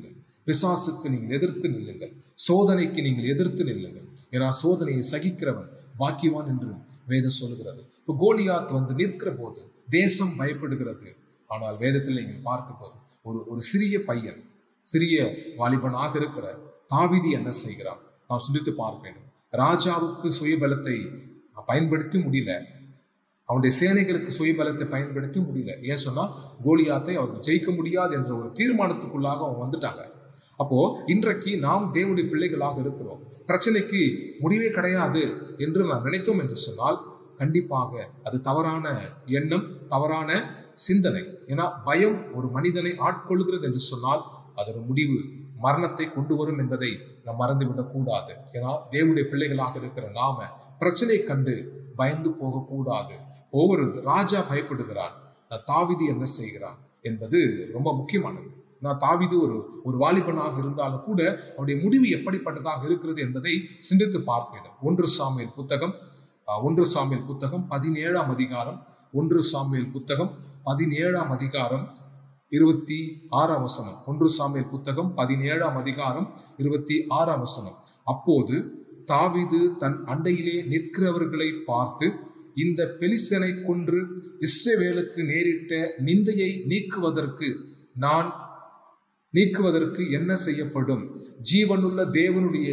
பிசாசுக்கு நீங்கள் எதிர்த்து நில்லுங்கள் சோதனைக்கு நீங்கள் எதிர்த்து நில்லுங்கள் ஏன்னா சோதனையை சகிக்கிறவன் பாக்கியவான் என்று வேதம் சொல்லுகிறது இப்போ கோலியாத் வந்து நிற்கிற போது தேசம் பயப்படுகிறது ஆனால் வேதத்தில் நீங்கள் பார்க்கும் போது ஒரு ஒரு சிறிய பையன் சிறிய வாலிபனாக இருக்கிற தாவிதி என்ன செய்கிறான் நாம் சிந்தித்து பார்க்க வேண்டும் ராஜாவுக்கு சுயபலத்தை பயன்படுத்தி முடியல அவனுடைய சேனைகளுக்கு சுயபலத்தை பயன்படுத்தி முடியல ஏன் சொன்னா கோலியாத்தை அவர் ஜெயிக்க முடியாது என்ற ஒரு தீர்மானத்துக்குள்ளாக அவங்க வந்துட்டாங்க அப்போ இன்றைக்கு நாம் தேவனுடைய பிள்ளைகளாக இருக்கிறோம் பிரச்சனைக்கு முடிவே கிடையாது என்று நாம் நினைத்தோம் என்று சொன்னால் கண்டிப்பாக அது தவறான எண்ணம் தவறான சிந்தனை ஏன்னா பயம் ஒரு மனிதனை ஆட்கொள்கிறது என்று சொன்னால் அதோட முடிவு மரணத்தை கொண்டு வரும் என்பதை நாம் மறந்துவிடக் கூடாது ஏன்னா தேவனுடைய பிள்ளைகளாக இருக்கிற நாம பிரச்சனை கண்டு பயந்து போகக்கூடாது ஒவ்வொரு ராஜா பயப்படுகிறான் தாவிதி என்ன செய்கிறான் என்பது ரொம்ப முக்கியமானது நான் தாவிது ஒரு ஒரு வாலிபனாக இருந்தாலும் கூட அவருடைய முடிவு எப்படிப்பட்டதாக இருக்கிறது என்பதை சிந்தித்து பார்ப்பேன் ஒன்று சாமியல் புத்தகம் ஒன்று சாமியல் புத்தகம் பதினேழாம் அதிகாரம் ஒன்று சாமியல் புத்தகம் பதினேழாம் அதிகாரம் இருபத்தி ஆறாம் வசனம் ஒன்று சாமியல் புத்தகம் பதினேழாம் அதிகாரம் இருபத்தி ஆறாம் வசனம் அப்போது தாவிது தன் அண்டையிலே நிற்கிறவர்களை பார்த்து இந்த பெலிசனை கொன்று இஸ்ரேவேலுக்கு நேரிட்ட நிந்தையை நீக்குவதற்கு நான் நீக்குவதற்கு என்ன செய்யப்படும் ஜீவனுள்ள தேவனுடைய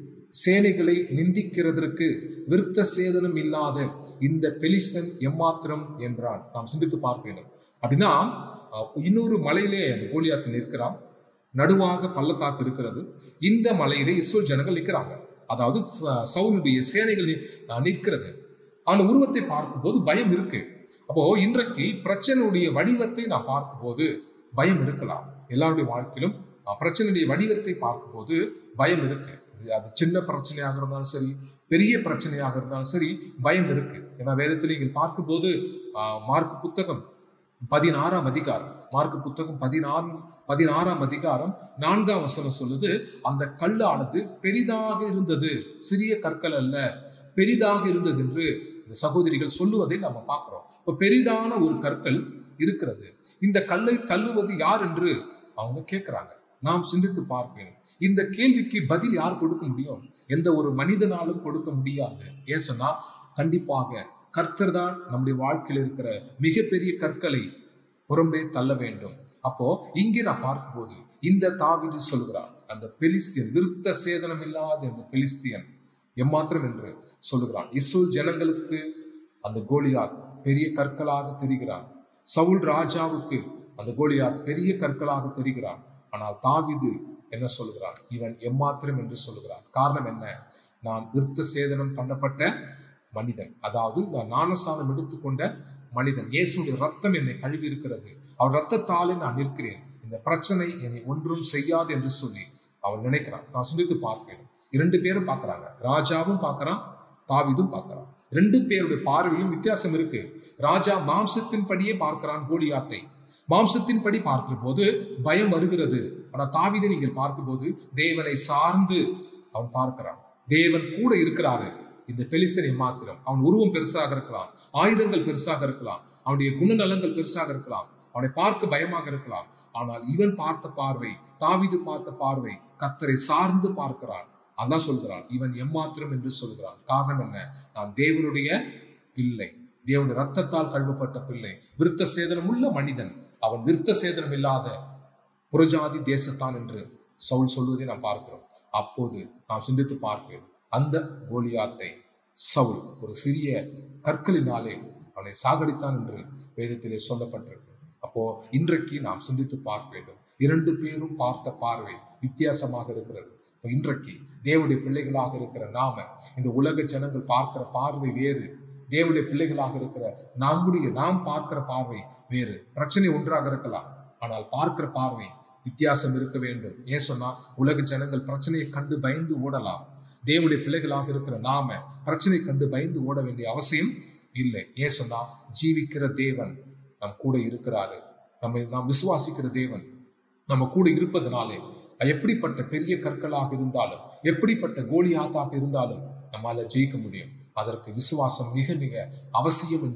சேனைகளை நிந்திக்கிறதற்கு விருத்த சேதனம் இல்லாத இந்த பெலிசன் எம்மாத்திரம் என்றான் நாம் சிந்தித்து பார்க்க வேண்டும் அப்படின்னா இன்னொரு மலையிலே அந்த கோலியாத்து நிற்கிறான் நடுவாக பள்ளத்தாக்கு இருக்கிறது இந்த மலையிலே இஸ்ரோல் ஜனங்கள் நிற்கிறாங்க அதாவது சவுனுடைய சேனைகள் நிற்கிறது அவன் உருவத்தை பார்க்கும்போது பயம் இருக்கு அப்போ இன்றைக்கு பிரச்சனையுடைய வடிவத்தை நான் பார்க்கும்போது பயம் இருக்கலாம் எல்லாருடைய வாழ்க்கையிலும் பிரச்சனையுடைய வடிவத்தை பார்க்கும்போது பயம் இருக்கு அது சின்ன பிரச்சனையாக இருந்தாலும் சரி பெரிய பிரச்சனையாக இருந்தாலும் சரி பயம் இருக்கு ஏன்னா வேதத்தில் நீங்கள் பார்க்கும்போது மார்க் புத்தகம் பதினாறாம் அதிகாரம் மார்க் புத்தகம் பதினாறு பதினாறாம் அதிகாரம் நான்காம் வசனம் சொல்லுது அந்த கல்லானது பெரிதாக இருந்தது சிறிய கற்கள் அல்ல பெரிதாக இருந்தது என்று இந்த சகோதரிகள் சொல்லுவதை நம்ம பார்க்கிறோம் இப்ப பெரிதான ஒரு கற்கள் இருக்கிறது இந்த கல்லை தள்ளுவது யார் என்று அவங்க கேட்கிறாங்க நாம் சிந்தித்து பார்ப்பேன் இந்த கேள்விக்கு பதில் யார் கொடுக்க முடியும் எந்த ஒரு மனிதனாலும் கொடுக்க முடியாது ஏன் சொன்னா கண்டிப்பாக கர்த்தர் தான் நம்முடைய வாழ்க்கையில் இருக்கிற மிகப்பெரிய கற்களை புறம்பே தள்ள வேண்டும் அப்போ இங்கே நான் பார்க்கும்போது இந்த தாவிது சொல்கிறார் அந்த பெலிஸ்தியன் விருத்த சேதனம் இல்லாத அந்த பெலிஸ்தியன் எம்மாத்திரம் என்று சொல்லுகிறான் இஸ்ரேல் ஜனங்களுக்கு அந்த கோலியாத் பெரிய கற்களாக தெரிகிறான் சவுல் ராஜாவுக்கு அந்த கோலியாத் பெரிய கற்களாக தெரிகிறான் ஆனால் தாவிது என்ன சொல்லுகிறான் இவன் எம்மாத்திரம் என்று சொல்லுகிறான் காரணம் என்ன நான் விருத்த சேதனம் பண்ணப்பட்ட மனிதன் அதாவது நான் ஞானசானம் எடுத்துக்கொண்ட மனிதன் இயேசுடைய ரத்தம் என்னை கழுவி இருக்கிறது அவர் ரத்தத்தாலே நான் நிற்கிறேன் இந்த பிரச்சனை என்னை ஒன்றும் செய்யாது என்று சொல்லி அவன் நினைக்கிறான் நான் சிந்தித்து பார்ப்பேன் இரண்டு பேரும் பார்க்கறாங்க ராஜாவும் பார்க்கறான் தாவிதும் பார்க்கறான் ரெண்டு பேருடைய பார்வையிலும் வித்தியாசம் இருக்கு ராஜா மாம்சத்தின் படியே பார்க்கிறான் கோலியாத்தை மாம்சத்தின் படி பார்க்கிற போது பயம் வருகிறது ஆனா தாவிதை நீங்கள் பார்க்கும்போது தேவனை சார்ந்து அவன் பார்க்கிறான் தேவன் கூட இருக்கிறாரு இந்த பெலிசனை மாஸ்திரம் அவன் உருவம் பெருசாக இருக்கலாம் ஆயுதங்கள் பெருசாக இருக்கலாம் அவனுடைய குணநலங்கள் பெருசாக இருக்கலாம் அவனை பார்க்க பயமாக இருக்கலாம் ஆனால் இவன் பார்த்த பார்வை தாவிது பார்த்த பார்வை கத்தரை சார்ந்து பார்க்கிறான் அதான் சொல்கிறான் இவன் எம்மாத்திரம் என்று சொல்கிறான் காரணம் என்ன நான் தேவனுடைய பிள்ளை தேவனுடைய ரத்தத்தால் கழுவப்பட்ட பிள்ளை விருத்த சேதனம் உள்ள மனிதன் அவன் விருத்த சேதனம் இல்லாத புறஜாதி தேசத்தான் என்று சவுல் சொல்வதை நாம் பார்க்கிறோம் அப்போது நாம் சிந்தித்து பார்க்கிறோம் அந்த கோலியாத்தை சவுல் ஒரு சிறிய கற்களினாலே அவனை சாகடித்தான் என்று வேதத்திலே சொல்லப்பட்டிருக்கு அப்போ இன்றைக்கு நாம் சிந்தித்து பார்க்க வேண்டும் இரண்டு பேரும் பார்த்த பார்வை வித்தியாசமாக இருக்கிறது இப்போ இன்றைக்கு தேவனுடைய பிள்ளைகளாக இருக்கிற நாம இந்த உலக ஜனங்கள் பார்க்கிற பார்வை வேறு தேவனுடைய பிள்ளைகளாக இருக்கிற நம்முடைய நாம் பார்க்கிற பார்வை வேறு பிரச்சனை ஒன்றாக இருக்கலாம் ஆனால் பார்க்கிற பார்வை வித்தியாசம் இருக்க வேண்டும் ஏன் சொன்னா உலக ஜனங்கள் பிரச்சனையை கண்டு பயந்து ஓடலாம் தேவனுடைய பிள்ளைகளாக இருக்கிற நாம பிரச்சனை கண்டு பயந்து ஓட வேண்டிய அவசியம் இல்லை ஏன் சொன்னா ஜீவிக்கிற தேவன் நம் கூட இருக்கிறாரு நம்ம நாம் விசுவாசிக்கிற தேவன் நம்ம கூட இருப்பதனாலே எப்படிப்பட்ட பெரிய கற்களாக இருந்தாலும் எப்படிப்பட்ட கோலியாத்தாக இருந்தாலும் நம்மால ஜெயிக்க முடியும் அதற்கு விசுவாசம் மிக மிக அவசியம் என்று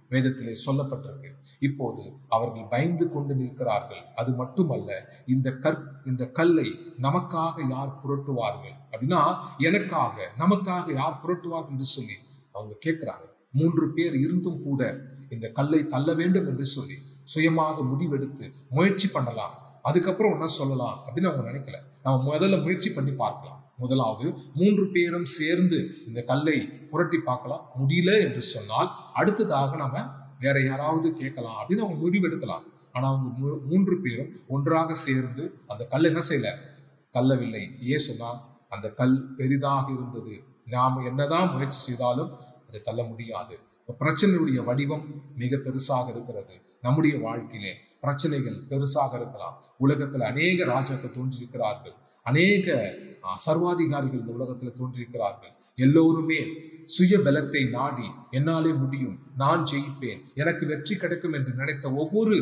வேதத்திலே சொல்லப்பட்டிருக்கு இப்போது அவர்கள் பயந்து கொண்டு நிற்கிறார்கள் அது மட்டுமல்ல இந்த கற் இந்த கல்லை நமக்காக யார் புரட்டுவார்கள் அப்படின்னா எனக்காக நமக்காக யார் புரட்டுவார்கள் என்று சொல்லி அவங்க கேட்கிறாங்க மூன்று பேர் இருந்தும் கூட இந்த கல்லை தள்ள வேண்டும் என்று சொல்லி சுயமாக முடிவெடுத்து முயற்சி பண்ணலாம் அதுக்கப்புறம் என்ன சொல்லலாம் அப்படின்னு அவங்க நினைக்கல நம்ம முதல்ல முயற்சி பண்ணி பார்க்கலாம் முதலாவது மூன்று பேரும் சேர்ந்து இந்த கல்லை புரட்டி பார்க்கலாம் முடியல என்று சொன்னால் அடுத்ததாக நம்ம வேற யாராவது கேட்கலாம் அப்படின்னு அவங்க முடிவெடுக்கலாம் ஆனா அவங்க மூ- மூன்று பேரும் ஒன்றாக சேர்ந்து அந்த கல் என்ன செய்யல தள்ளவில்லை ஏன் சொன்னால் அந்த கல் பெரிதாக இருந்தது நாம் என்னதான் முயற்சி செய்தாலும் அதை தள்ள முடியாது இப்ப பிரச்சனையுடைய வடிவம் மிக பெருசாக இருக்கிறது நம்முடைய வாழ்க்கையிலே பிரச்சனைகள் பெருசாக இருக்கலாம் உலகத்தில் அநேக ராஜாக்கள் தோன்றியிருக்கிறார்கள் அநேக ஆ, சர்வாதிகாரிகள் இந்த உலகத்தில் தோன்றியிருக்கிறார்கள் எல்லோருமே சுய பலத்தை நாடி என்னாலே முடியும் நான் ஜெயிப்பேன் எனக்கு வெற்றி கிடைக்கும் என்று நினைத்த ஒவ்வொரு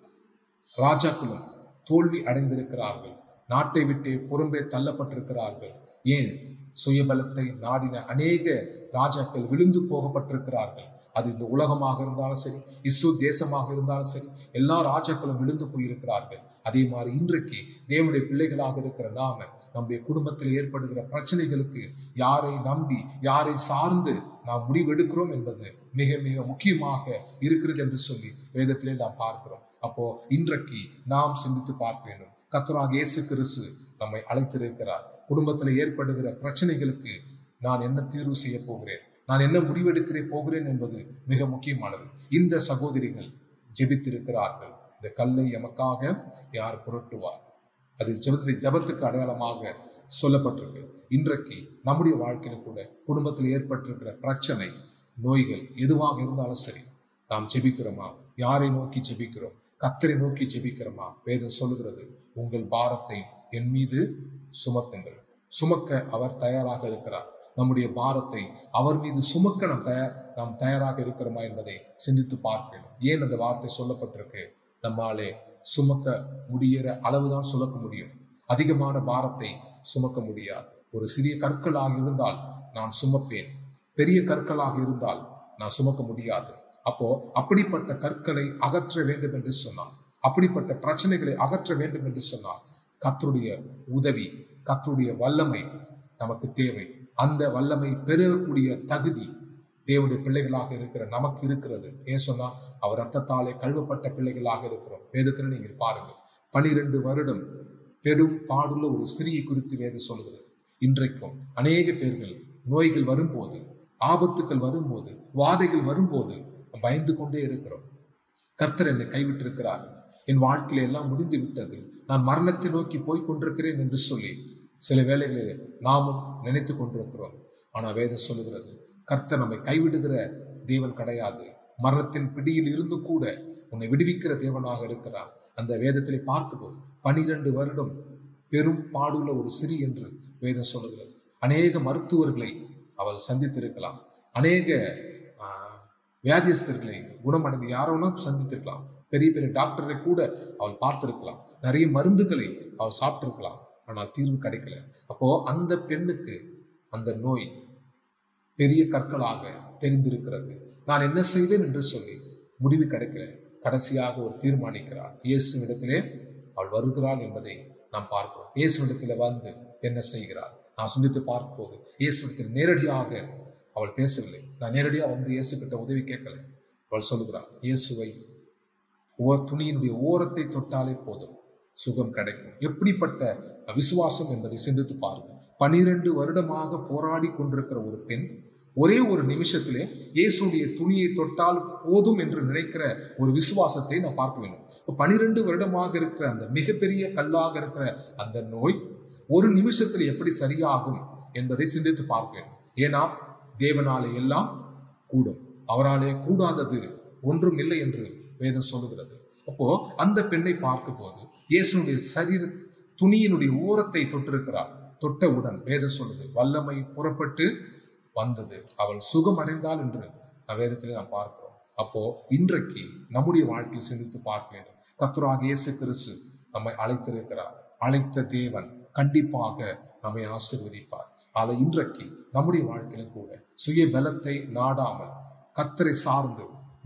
ராஜாக்களும் தோல்வி அடைந்திருக்கிறார்கள் நாட்டை விட்டு புறம்பே தள்ளப்பட்டிருக்கிறார்கள் ஏன் சுயபலத்தை நாடின அநேக ராஜாக்கள் விழுந்து போகப்பட்டிருக்கிறார்கள் அது இந்த உலகமாக இருந்தாலும் சரி இஸ்ரோ தேசமாக இருந்தாலும் சரி எல்லா ராஜாக்களும் விழுந்து போயிருக்கிறார்கள் அதே மாதிரி இன்றைக்கு தேவனுடைய பிள்ளைகளாக இருக்கிற நாம நம்முடைய குடும்பத்தில் ஏற்படுகிற பிரச்சனைகளுக்கு யாரை நம்பி யாரை சார்ந்து நாம் முடிவெடுக்கிறோம் என்பது மிக மிக முக்கியமாக இருக்கிறது என்று சொல்லி வேதத்திலே நாம் பார்க்கிறோம் அப்போ இன்றைக்கு நாம் சிந்தித்து பார்க்க வேண்டும் கர்த்தராக இயேசு கிறிஸ்து நம்மை அழைத்திருக்கிறார் குடும்பத்தில் ஏற்படுகிற பிரச்சனைகளுக்கு நான் என்ன தீர்வு செய்ய போகிறேன் நான் என்ன முடிவெடுக்கிறே போகிறேன் என்பது மிக முக்கியமானது இந்த சகோதரிகள் ஜெபித்திருக்கிறார்கள் இந்த கல்லை எமக்காக யார் புரட்டுவார் அது ஜெபத்தை ஜெபத்துக்கு அடையாளமாக சொல்லப்பட்டிருக்கு இன்றைக்கு நம்முடைய வாழ்க்கையில கூட குடும்பத்தில் ஏற்பட்டிருக்கிற பிரச்சனை நோய்கள் எதுவாக இருந்தாலும் சரி நாம் ஜெபிக்கிறோமா யாரை நோக்கி ஜெபிக்கிறோம் கத்தரை நோக்கி ஜெபிக்கிறோமா வேதம் சொல்லுகிறது உங்கள் பாரத்தை என் மீது சுமத்துங்கள் சுமக்க அவர் தயாராக இருக்கிறார் நம்முடைய பாரத்தை அவர் மீது சுமக்க நாம் தயார் நாம் தயாராக இருக்கிறோமா என்பதை சிந்தித்து பார்க்கணும் ஏன் அந்த வார்த்தை சொல்லப்பட்டிருக்கு நம்மாலே சுமக்க முடிகிற அளவுதான் சுமக்க முடியும் அதிகமான பாரத்தை சுமக்க முடியாது ஒரு சிறிய கற்களாக இருந்தால் நான் சுமப்பேன் பெரிய கற்களாக இருந்தால் நான் சுமக்க முடியாது அப்போ அப்படிப்பட்ட கற்களை அகற்ற வேண்டும் என்று சொன்னார் அப்படிப்பட்ட பிரச்சனைகளை அகற்ற வேண்டும் என்று சொன்னார் கர்த்தருடைய உதவி கர்த்தருடைய வல்லமை நமக்கு தேவை அந்த வல்லமை பெறக்கூடிய தகுதி தேவனுடைய பிள்ளைகளாக இருக்கிற நமக்கு இருக்கிறது ஏன் சொன்னா அவர் ரத்தத்தாலே கழுவப்பட்ட பிள்ளைகளாக இருக்கிறோம் வேதத்தில் நீங்கள் பாருங்க பனிரெண்டு வருடம் பெரும் பாடுள்ள ஒரு ஸ்திரியை குறித்து வேதம் சொல்கிறது இன்றைக்கும் அநேக பேர்கள் நோய்கள் வரும்போது ஆபத்துக்கள் வரும்போது வாதைகள் வரும்போது பயந்து கொண்டே இருக்கிறோம் கர்த்தர் என்னை கைவிட்டிருக்கிறார் என் வாழ்க்கையில எல்லாம் முடிந்து விட்டது நான் மரணத்தை நோக்கி போய் கொண்டிருக்கிறேன் என்று சொல்லி சில வேளைகளில் நாமும் நினைத்து கொண்டிருக்கிறோம் ஆனா வேதம் சொல்லுகிறது கர்த்தர் நம்மை கைவிடுகிற தேவன் கிடையாது மரணத்தின் பிடியில் இருந்து கூட உன்னை விடுவிக்கிற தேவனாக இருக்கிறார் அந்த வேதத்திலே பார்க்கும்போது பனிரெண்டு வருடம் பெரும் பாடுள்ள ஒரு சிறி என்று வேதம் சொல்லுகிறது அநேக மருத்துவர்களை அவள் சந்தித்திருக்கலாம் அநேக ஆஹ், வியாதியஸ்தர்களை குணமடைந்து யாரோனா சந்தித்திருக்கலாம் பெரிய பெரிய டாக்டரை கூட அவள் பார்த்திருக்கலாம் நிறைய மருந்துகளை அவள் சாப்பிட்டிருக்கலாம் ஆனால் தீர்வு கிடைக்கல அப்போ அந்த பெண்ணுக்கு அந்த நோய் பெரிய கற்களாக தெரிந்திருக்கிறது நான் என்ன செய்வேன் என்று சொல்லி முடிவு கிடைக்கல கடைசியாக ஒரு தீர்மானிக்கிறாள் இயேசுவிடத்திலே அவள் வருகிறாள் என்பதை நாம் பார்க்கிறோம் இயேசுவிடத்தில் வந்து என்ன செய்கிறாள் நான் சிந்தித்து பார்க்கும்போது இயேசுவிடத்தில் நேரடியாக அவள் பேசவில்லை நான் நேரடியாக வந்து இயேசு கிட்ட உதவி கேட்கல அவள் சொல்லுகிறாள் இயேசுவை ஓர் துணியினுடைய ஓரத்தை தொட்டாலே போதும் சுகம் கிடைக்கும் எப்படிப்பட்ட விசுவாசம் என்பதை சிந்தித்து பாருங்க பனிரெண்டு வருடமாக போராடி கொண்டிருக்கிற ஒரு பெண் ஒரே ஒரு நிமிஷத்திலே இயேசுடைய துணியை தொட்டால் போதும் என்று நினைக்கிற ஒரு விசுவாசத்தை நான் பார்க்க வேண்டும் இப்போ பனிரெண்டு வருடமாக இருக்கிற அந்த மிகப்பெரிய கல்லாக இருக்கிற அந்த நோய் ஒரு நிமிஷத்தில் எப்படி சரியாகும் என்பதை சிந்தித்து பார்க்க வேண்டும் ஏன்னா தேவனாலே எல்லாம் கூடும் அவராலே கூடாதது ஒன்றும் இல்லை என்று வேதம் சொல்லுகிறது அப்போ அந்த பெண்ணை பார்க்கும்போது இயேசுனுடைய சரீர துணியினுடைய ஓரத்தை தொட்டிருக்கிறார் தொட்டவுடன் வேதம் சொல்லுது வல்லமை புறப்பட்டு வந்தது அவள் சுகம் அடைந்தாள் என்று நம் வேதத்தில் நாம் பார்க்கிறோம் அப்போ இன்றைக்கு நம்முடைய வாழ்க்கையில் சிந்தித்து பார்க்க வேண்டும் கத்துராக இயேசு கிறிஸ்து நம்மை அழைத்திருக்கிறார் அழைத்த தேவன் கண்டிப்பாக நம்மை ஆசீர்வதிப்பார் ஆக இன்றைக்கு நம்முடைய வாழ்க்கையிலும் கூட சுய பலத்தை நாடாமல் கத்தரை சார்ந்து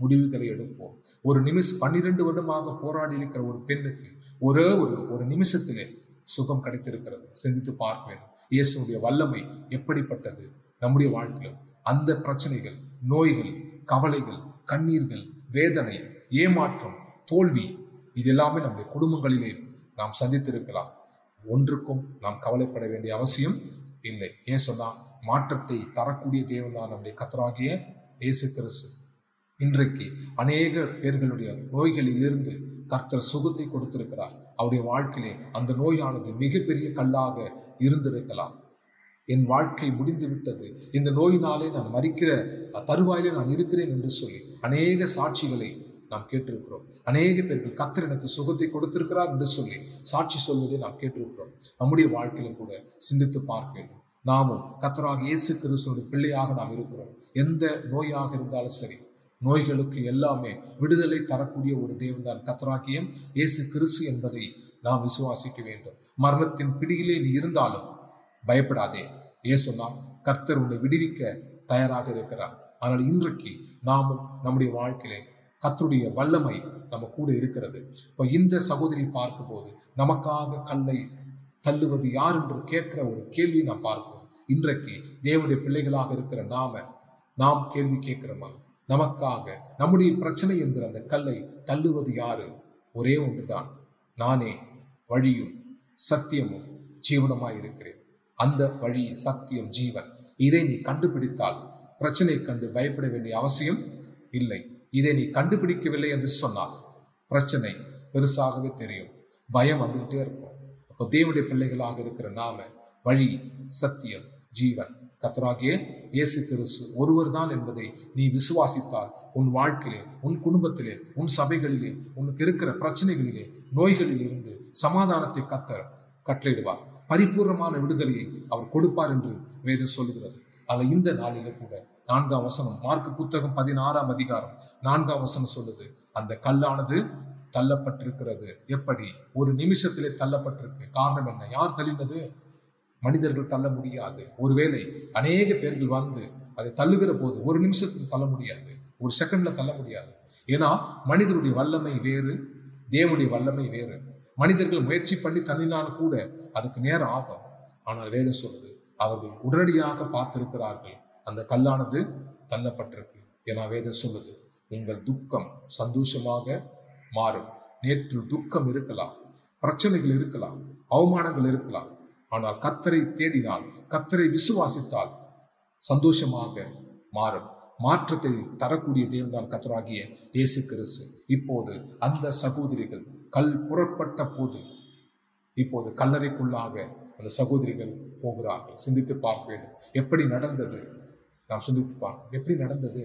முடிவுகளை எடுப்போம் ஒரு நிமிஷம் பன்னிரண்டு வருடமாக போராடி இருக்கிற ஒரு பெண்ணுக்கு ஒரே ஒரு ஒரு நிமிஷத்திலே சுகம் கிடைத்திருக்கிறது சிந்தித்து பார்க்க வேண்டும் இயேசுடைய வல்லமை எப்படிப்பட்டது நம்முடைய வாழ்க்கையில் அந்த பிரச்சனைகள் நோய்கள் கவலைகள் கண்ணீர்கள் வேதனை ஏமாற்றம் தோல்வி இது எல்லாமே நம்முடைய குடும்பங்களிலே நாம் சந்தித்திருக்கலாம் ஒன்றுக்கும் நாம் கவலைப்பட வேண்டிய அவசியம் இல்லை ஏன் சொன்னா மாற்றத்தை தரக்கூடிய தேவன் தான் நம்முடைய கத்தராகிய இயேசு கிறிஸ்து இன்றைக்கு அநேக பேர்களுடைய நோய்களிலிருந்து கர்த்தர் சுகத்தை கொடுத்திருக்கிறார் அவருடைய வாழ்க்கையிலே அந்த நோயானது மிகப்பெரிய கல்லாக இருந்திருக்கலாம் என் வாழ்க்கை முடிந்து விட்டது இந்த நோயினாலே நான் மறிக்கிற தருவாயிலே நான் இருக்கிறேன் என்று சொல்லி அநேக சாட்சிகளை நாம் கேட்டிருக்கிறோம் அநேக பேர்கள் கத்தர் எனக்கு சுகத்தை கொடுத்திருக்கிறார் என்று சொல்லி சாட்சி சொல்வதை நாம் கேட்டிருக்கிறோம் நம்முடைய வாழ்க்கையிலும் கூட சிந்தித்து பார்க்க வேண்டும் நாமும் கத்தராக இயேசு கிறிஸ்துவோட பிள்ளையாக நாம் இருக்கிறோம் எந்த நோயாக இருந்தாலும் சரி நோய்களுக்கு எல்லாமே விடுதலை தரக்கூடிய ஒரு தேவன்தான் கத்தராகியம் இயேசு கிறிஸ்து என்பதை நாம் விசுவாசிக்க வேண்டும் மரணத்தின் பிடியிலே நீ இருந்தாலும் பயப்படாதே ஏன் சொன்னால் கர்த்தர் உன்னை விடுவிக்க தயாராக இருக்கிறார் ஆனால் இன்றைக்கு நாமும் நம்முடைய வாழ்க்கையிலே கர்த்தருடைய வல்லமை நம்ம கூட இருக்கிறது இப்போ இந்த சகோதரி பார்க்கும்போது நமக்காக கல்லை தள்ளுவது யார் என்று கேட்கிற ஒரு கேள்வி நாம் பார்க்கிறோம் இன்றைக்கு தேவனுடைய பிள்ளைகளாக இருக்கிற நாம நாம் கேள்வி கேட்கிறோமா நமக்காக நம்முடைய பிரச்சனை என்கிற அந்த கல்லை தள்ளுவது யாரு ஒரே ஒன்றுதான் நானே வழியும் சத்தியமும் ஜீவனமாய் இருக்கிறேன் அந்த வழி சத்தியம் ஜீவன் இதை நீ கண்டுபிடித்தால் பிரச்சனை கண்டு பயப்பட வேண்டிய அவசியம் இல்லை இதை நீ கண்டுபிடிக்கவில்லை என்று சொன்னால் பிரச்சனை பெருசாகவே தெரியும் பயம் வந்துகிட்டே இருக்கும் அப்போ தேவனுடைய பிள்ளைகளாக இருக்கிற நாம வழி சத்தியம் ஜீவன் கத்தராகிய இயேசு கிறிஸ்து ஒருவர் தான் என்பதை நீ விசுவாசித்தால் உன் வாழ்க்கையிலே உன் குடும்பத்திலே உன் சபைகளிலே உனக்கு இருக்கிற பிரச்சனைகளிலே நோய்களில் இருந்து சமாதானத்தை கத்தர் கட்டளையிடுவார் பரிபூர்ணமான விடுதலையை அவர் கொடுப்பார் என்று வேதம் சொல்லுகிறது ஆனால் இந்த நாளிலே கூட நான்காம் வசனம் மார்க் புத்தகம் பதினாறாம் அதிகாரம் நான்காம் வசனம் சொல்லுது அந்த கல்லானது தள்ளப்பட்டிருக்கிறது எப்படி ஒரு நிமிஷத்திலே தள்ளப்பட்டிருக்கு காரணம் என்ன யார் தள்ளினது மனிதர்கள் தள்ள முடியாது ஒருவேளை அநேக பேர்கள் வந்து அதை தள்ளுகிற போது ஒரு நிமிஷத்துக்கு தள்ள முடியாது ஒரு செகண்ட்ல தள்ள முடியாது ஏன்னா மனிதனுடைய வல்லமை வேறு தேவனுடைய வல்லமை வேறு மனிதர்கள் முயற்சி பண்ணி தள்ளினாலும் கூட அதுக்கு நேரம் ஆகும் ஆனால் வேதம் சொல்லுது அவர்கள் உடனடியாக பார்த்திருக்கிறார்கள் அந்த கல்லானது தள்ளப்பட்டிருக்கு ஏன்னா வேதம் சொல்லுது உங்கள் துக்கம் சந்தோஷமாக மாறும் நேற்று துக்கம் இருக்கலாம் பிரச்சனைகள் இருக்கலாம் அவமானங்கள் இருக்கலாம் ஆனால் கத்தரை தேடினால் கத்தரை விசுவாசித்தால் சந்தோஷமாக மாறும் மாற்றத்தை தரக்கூடிய தேவன்தான் கத்தராகிய இயேசு கிறிஸ்து இப்போது அந்த சகோதரிகள் கல் புறப்பட்ட போது இப்போது கல்லறைக்குள்ளாக அந்த சகோதரிகள் போகிறார்கள் சிந்தித்து பார்க்க வேண்டும் எப்படி நடந்தது நாம் சிந்தித்து பார்க்கணும் எப்படி நடந்தது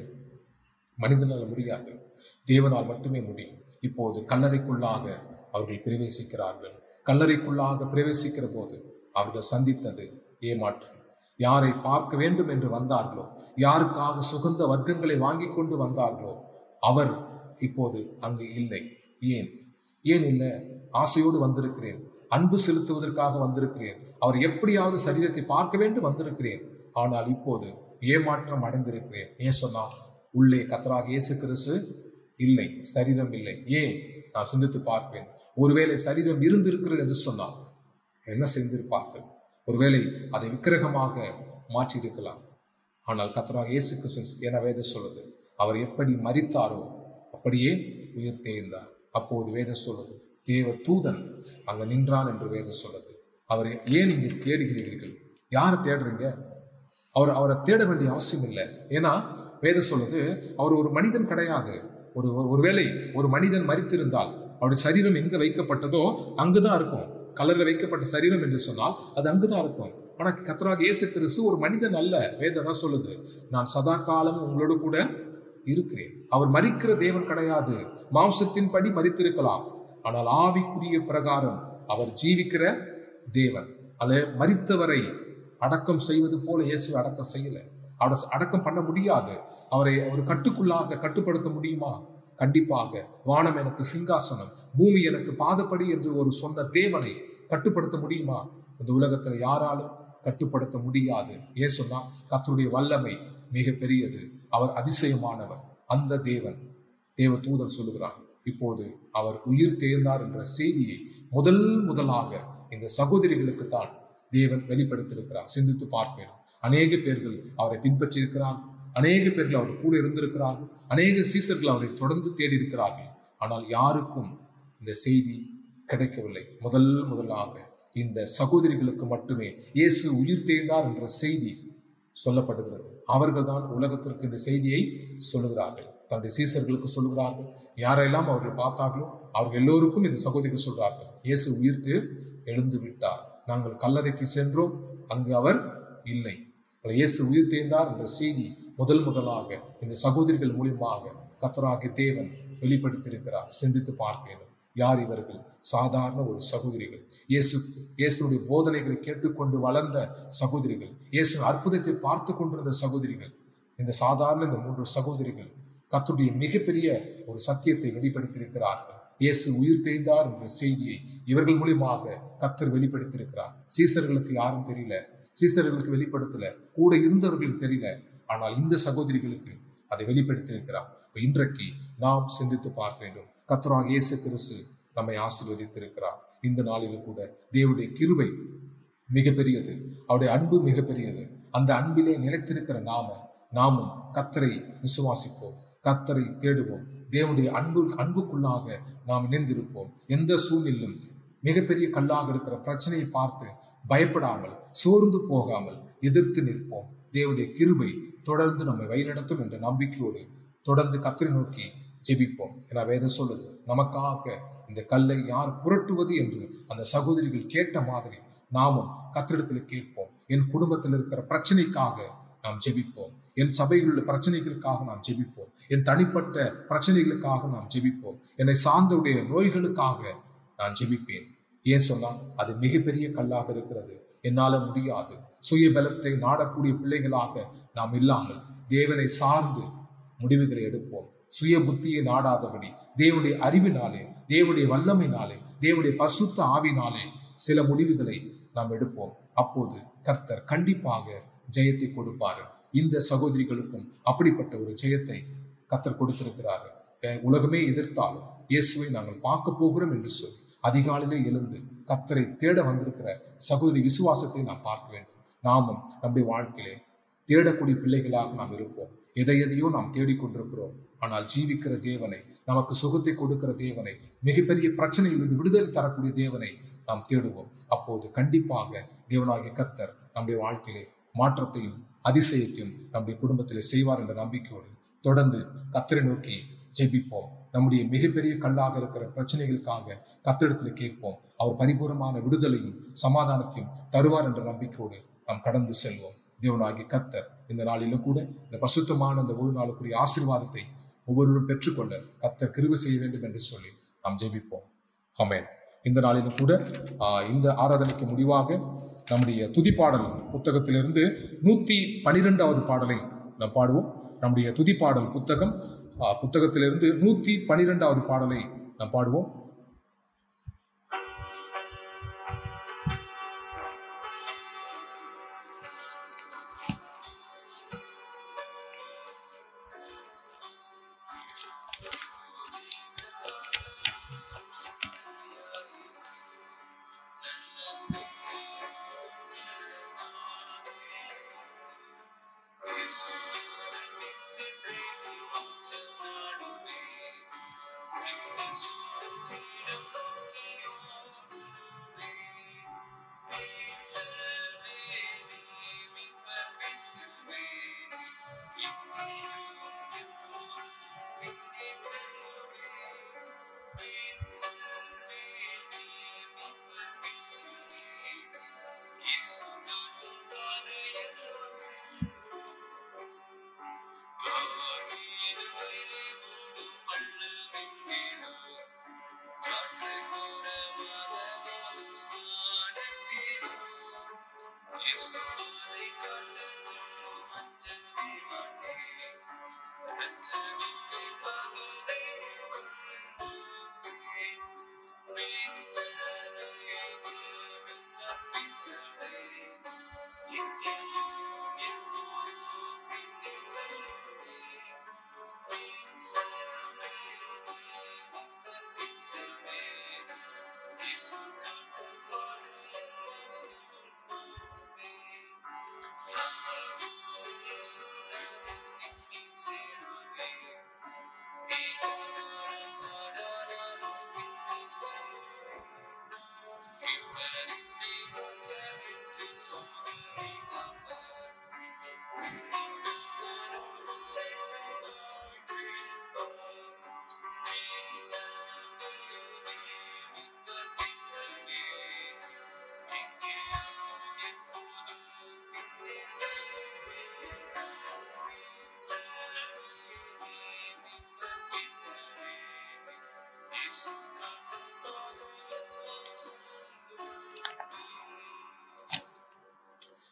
மனிதனால் முடியாது தேவனால் மட்டுமே முடியும் இப்போது கல்லறைக்குள்ளாக அவர்கள் பிரவேசிக்கிறார்கள் கல்லறைக்குள்ளாக பிரவேசிக்கிற போது அவர்கள் சந்தித்தது ஏமாற்றம் யாரை பார்க்க வேண்டும் என்று வந்தார்களோ யாருக்காக சுகந்த வர்க்கங்களை வாங்கி கொண்டு வந்தார்களோ அவர் இப்போது அங்கு இல்லை ஏன் ஏன் இல்லை ஆசையோடு வந்திருக்கிறேன் அன்பு செலுத்துவதற்காக வந்திருக்கிறேன் அவர் எப்படியாவது சரீரத்தை பார்க்க வேண்டும் வந்திருக்கிறேன் ஆனால் இப்போது ஏமாற்றம் அடைந்திருக்கிறேன் ஏன் சொன்னா உள்ளே கத்தராக இயேசு கிறிஸ்து இல்லை சரீரம் இல்லை ஏன் நான் சிந்தித்து பார்ப்பேன் ஒருவேளை சரீரம் இருந்திருக்கிறது என்று சொன்னால் என்ன செய்திருப்பார்கள் ஒருவேளை அதை விக்கிரகமாக மாற்றியிருக்கலாம் ஆனால் கத்தராக இயேசு கிறிஸ்து என வேதம் சொல்லுது அவர் எப்படி மரித்தாரோ அப்படியே உயிர் தேர்ந்தார் அப்போது வேதம் சொல்லுது தேவ தூதன் அங்க நின்றான் என்று வேதம் சொல்லுது அவரை ஏன் இங்கே தேடுகிறீர்கள் யாரை தேடுறீங்க அவர் அவரை தேட வேண்டிய அவசியம் இல்லை ஏன்னா வேதம் சொல்லுது அவர் ஒரு மனிதன் கிடையாது ஒரு ஒரு- ஒருவேளை ஒரு மனிதன் மரித்திருந்தால் அவருடைய சரீரம் எங்க வைக்கப்பட்டதோ அங்குதான் இருக்கும் கலர்ல வைக்கப்பட்ட சரீரம் என்று சொன்னால் அது அங்குதான் இருக்கும் ஆனா கத்தராக இயேசு கிறிஸ்து ஒரு மனிதன் அல்ல வேதம் தான் சொல்லுது நான் சதா காலம் உங்களோடு கூட இருக்கிறேன் அவர் மரிக்கிற தேவன் கிடையாது மாம்சத்தின் படி மரித்திருக்கலாம் ஆனால் ஆவிக்குரிய பிரகாரம் அவர் ஜீவிக்கிற தேவன் அல்ல மரித்தவரை அடக்கம் செய்வது போல இயேசு அடக்கம் செய்யல அவரை அடக்கம் பண்ண முடியாது அவரை ஒரு கட்டுக்குள்ளாக கட்டுப்படுத்த முடியுமா கண்டிப்பாக வானம் எனக்கு சிங்காசனம் பூமி எனக்கு பாதப்படி என்று ஒரு சொன்ன தேவனை கட்டுப்படுத்த முடியுமா இந்த உலகத்தில் யாராலும் கட்டுப்படுத்த முடியாது ஏன் சொன்னா கர்த்தருடைய வல்லமை மிக பெரியது அவர் அதிசயமானவர் அந்த தேவன் தேவ தூதர் சொல்லுகிறார் இப்போது அவர் உயிர் தேர்ந்தார் என்ற செய்தியை முதல் முதலாக இந்த சகோதரிகளுக்கு தான் தேவன் வெளிப்படுத்தியிருக்கிறார் சிந்தித்து பார்ப்பேன் அநேக பேர்கள் அவரை பின்பற்றி இருக்கிறார்கள் அநேக பேர்கள் அவர் கூட இருந்திருக்கிறார்கள் அநேக சீசர்கள் அவரை தொடர்ந்து தேடி இருக்கிறார்கள் ஆனால் யாருக்கும் இந்த செய்தி கிடைக்கவில்லை முதல் முதலாக இந்த சகோதரிகளுக்கு மட்டுமே இயேசு உயிர் தேர்ந்தார் என்ற செய்தி சொல்லப்படுகிறது அவர்கள்தான் உலகத்திற்கு இந்த செய்தியை சொல்லுகிறார்கள் தன்னுடைய சீசர்களுக்கு சொல்லுகிறார்கள் யாரெல்லாம் அவர்கள் பார்த்தார்களோ அவர்கள் எல்லோருக்கும் இந்த சகோதரிகள் சொல்றார்கள் இயேசு உயிர்த்து எழுந்து விட்டார் நாங்கள் கல்லறைக்கு சென்றோம் அங்கு அவர் இல்லை இயேசு உயிர் தேர்ந்தார் என்ற செய்தி முதல் முதலாக இந்த சகோதரிகள் மூலியமாக கத்தராகிய தேவன் வெளிப்படுத்தியிருக்கிறார் சிந்தித்து பார்க்க வேண்டும் யார் இவர்கள் சாதாரண ஒரு சகோதரிகள் இயேசு இயேசுடைய போதனைகளை கேட்டுக்கொண்டு வளர்ந்த சகோதரிகள் இயேசு அற்புதத்தை பார்த்து கொண்டிருந்த சகோதரிகள் இந்த சாதாரண இந்த மூன்று சகோதரிகள் கத்துடைய மிகப்பெரிய ஒரு சத்தியத்தை வெளிப்படுத்தியிருக்கிறார்கள் இயேசு உயிர் தேய்ந்தார் என்ற செய்தியை இவர்கள் மூலியமாக கத்தர் வெளிப்படுத்தியிருக்கிறார் சீசர்களுக்கு யாரும் தெரியல சீசர்களுக்கு வெளிப்படுத்தல கூட இருந்தவர்களுக்கு தெரியல ஆனால் இந்த சகோதரிகளுக்கு அதை வெளிப்படுத்தியிருக்கிறார் இப்ப இன்றைக்கு நாம் சிந்தித்து பார்க்க வேண்டும் கத்தராக இயேசு கிறிஸ்து நம்மை ஆசீர்வதித்திருக்கிறார் இந்த நாளிலும் கூட தேவனுடைய கிருபை மிகப்பெரியது அவருடைய அன்பு மிகப்பெரியது அந்த அன்பிலே நிலைத்திருக்கிற நாம நாமும் கத்தரை விசுவாசிப்போம் கத்தரை தேடுவோம் தேவனுடைய அன்பு அன்புக்குள்ளாக நாம் இணைந்திருப்போம் எந்த சூழ்நிலும் மிகப்பெரிய கல்லாக இருக்கிற பிரச்சனையை பார்த்து பயப்படாமல் சோர்ந்து போகாமல் எதிர்த்து நிற்போம் தேவனுடைய கிருபை தொடர்ந்து நம்மை வழிநடத்தும் என்ற நம்பிக்கையோடு தொடர்ந்து கத்தரை நோக்கி ஜெபிப்போம் என வேதம் சொல்லுது நமக்காக இந்த கல்லை யார் புரட்டுவது என்று அந்த சகோதரிகள் கேட்ட மாதிரி நாமும் கத்திரிடத்தில் கேட்போம் என் குடும்பத்தில் இருக்கிற பிரச்சனைக்காக நாம் ஜெபிப்போம் என் சபையில் உள்ள பிரச்சனைகளுக்காக நாம் ஜெபிப்போம் என் தனிப்பட்ட பிரச்சனைகளுக்காக நாம் ஜெபிப்போம் என்னை சார்ந்தவுடைய நோய்களுக்காக நான் ஜெபிப்பேன் ஏன் சொன்னால் அது மிகப்பெரிய கல்லாக இருக்கிறது என்னால முடியாது சுய பலத்தை நாடக்கூடிய பிள்ளைகளாக நாம் இல்லாமல் தேவனை சார்ந்து முடிவுகளை எடுப்போம் சுய புத்தியை நாடாதபடி தேவனுடைய அறிவினாலே தேவனுடைய வல்லமையினாலே தேவனுடைய பசுத்த ஆவினாலே சில முடிவுகளை நாம் எடுப்போம் அப்போது கர்த்தர் கண்டிப்பாக ஜெயத்தை கொடுப்பாரு இந்த சகோதரிகளுக்கும் அப்படிப்பட்ட ஒரு ஜெயத்தை கர்த்தர் கொடுத்திருக்கிறாரு அஹ் உலகமே எதிர்த்தாலும் இயேசுவை நாங்கள் பார்க்க போகிறோம் என்று சொல்லி அதிகாலையிலே எழுந்து கர்த்தரை தேட வந்திருக்கிற சகோதரி விசுவாசத்தை நாம் பார்க்க வேண்டும் நாமும் நம்முடைய வாழ்க்கையிலே தேடக்கூடிய பிள்ளைகளாக நாம் இருப்போம் எதை எதையோ நாம் தேடிக்கொண்டிருக்கிறோம் ஆனால் ஜீவிக்கிற தேவனை நமக்கு சுகத்தை கொடுக்கிற தேவனை மிகப்பெரிய பிரச்சனையிலிருந்து விடுதலை தரக்கூடிய தேவனை நாம் தேடுவோம் அப்போது கண்டிப்பாக தேவனாகிய கர்த்தர் நம்முடைய வாழ்க்கையிலே மாற்றத்தையும் அதிசயத்தையும் நம்முடைய குடும்பத்திலே செய்வார் என்ற நம்பிக்கையோடு தொடர்ந்து கத்தரை நோக்கி ஜெபிப்போம் நம்முடைய மிகப்பெரிய கல்லாக இருக்கிற பிரச்சனைகளுக்காக கத்திடத்தில் கேட்போம் அவர் பரிபூர்ணமான விடுதலையும் சமாதானத்தையும் தருவார் என்ற நம்பிக்கையோடு நாம் கடந்து செல்வோம் தேவனாகிய கத்தர் இந்த நாளிலும் கூட இந்த பசுத்தமான இந்த ஒரு நாளுக்குரிய ஆசீர்வாதத்தை ஒவ்வொருவரும் பெற்றுக்கொள்ள கத்தர் கிருபை செய்ய வேண்டும் என்று சொல்லி நாம் ஜெபிப்போம் ஆமென் இந்த நாளிலும் கூட ஆஹ், இந்த ஆராதனைக்கு முடிவாக நம்முடைய துதிப்பாடல் புத்தகத்திலிருந்து நூத்தி பனிரெண்டாவது பாடலை நாம் பாடுவோம் நம்முடைய துதிப்பாடல் புத்தகம் ஆஹ், புத்தகத்திலிருந்து நூத்தி பனிரெண்டாவது பாடலை நாம் பாடுவோம் Thank you.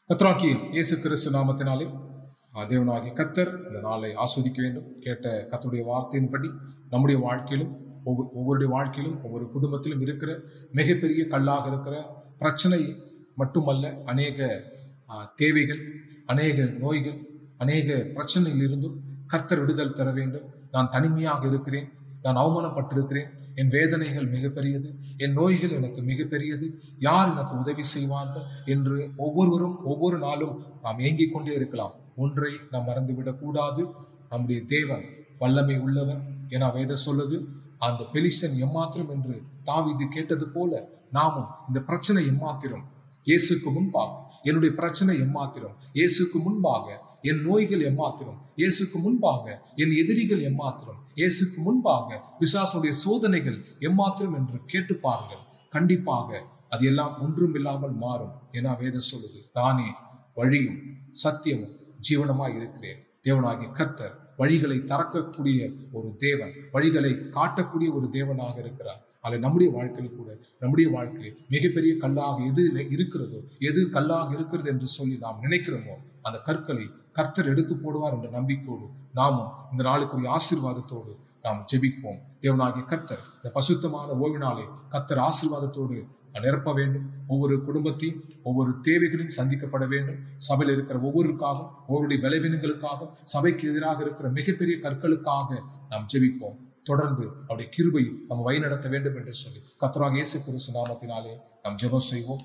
கத்தராகிய இயேசு கிறிஸ்து நாமத்தினாலே ஆ, தேவனாகிய கத்தர் இந்த நாளை ஆஸ்வதிக்க வேண்டும் கேட்ட கத்தருடைய வார்த்தையின்படி நம்முடைய வாழ்க்கையிலும் ஒவ்வொரு ஒவ்வொருடைய வாழ்க்கையிலும் ஒவ்வொரு குடும்பத்திலும் இருக்கிற மிகப்பெரிய கல்லாக இருக்கிற பிரச்சனை மட்டுமல்ல அநேக ஆ, தேவைகள் அநேக நோய்கள் அநேக பிரச்சனையில் இருந்தும் கர்த்தர் விடுதல் தர வேண்டும் நான் தனிமையாக இருக்கிறேன் நான் அவமானப்பட்டிருக்கிறேன் என் வேதனைகள் மிகப்பெரியது என் நோய்கள் எனக்கு மிகப்பெரியது யார் எனக்கு உதவி செய்வார்கள் என்று ஒவ்வொருவரும் ஒவ்வொரு நாளும் நாம் ஏங்கிக் கொண்டே இருக்கலாம் ஒன்றை நாம் மறந்துவிடக் கூடாது நம்முடைய தேவன் வல்லமை உள்ளவர் என வேத சொல்லுது அந்த பெலிசன் எம்மாத்திரம் என்று தாவீது கேட்டது போல நாமும் இந்த பிரச்சனை எம்மாத்திரம் இயேசுக்கு முன்பாக என்னுடைய பிரச்சனை எம்மாத்திரம் இயேசுக்கு முன்பாக என் நோய்கள் எம்மாத்திரம் இயேசுக்கு முன்பாக என் எதிரிகள் எம்மாத்திரம் இயேசுக்கு முன்பாக பிசாசுடைய சோதனைகள் எம்மாத்திரம் என்று கேட்டு பாருங்கள் கண்டிப்பாக அது எல்லாம் ஒன்றும் இல்லாமல் மாறும் என வேத சொல்லுது நானே வழியும் சத்தியமும் ஜீவனமாய் இருக்கிறேன் தேவனாகிய கர்த்தர் வழிகளை திறக்கக்கூடிய ஒரு தேவன் வழிகளை காட்டக்கூடிய ஒரு தேவனாக இருக்கிறார் அதில் நம்முடைய வாழ்க்கையில் கூட நம்முடைய வாழ்க்கையில் மிகப்பெரிய கல்லாக எது இருக்கிறதோ எது கல்லாக இருக்கிறது என்று சொல்லி நாம் நினைக்கிறோமோ அந்த கற்களை கர்த்தர் எடுத்து போடுவார் என்ற நம்பிக்கையோடு நாமும் இந்த நாளுக்குரிய ஆசீர்வாதத்தோடு நாம் ஜெபிப்போம் தேவனாகிய கர்த்தர் இந்த பசுத்தமான ஓய்வு நாளை கர்த்தர் ஆசீர்வாதத்தோடு நிரப்ப வேண்டும் ஒவ்வொரு குடும்பத்தையும் ஒவ்வொரு தேவைகளையும் சந்திக்கப்பட வேண்டும் சபையில் இருக்கிற ஒவ்வொருக்காகவும் ஒவ்வொருடைய விளைவினங்களுக்காகவும் சபைக்கு எதிராக இருக்கிற மிகப்பெரிய கற்களுக்காக நாம் ஜெபிப்போம் தொடர்ந்து அவருடைய கிருபை நம்ம வழிநடத்த வேண்டும் என்று சொல்லி கத்தராக இயேசு கிறிஸ்து நாமத்தினாலே நாம் ஜெபம் செய்வோம்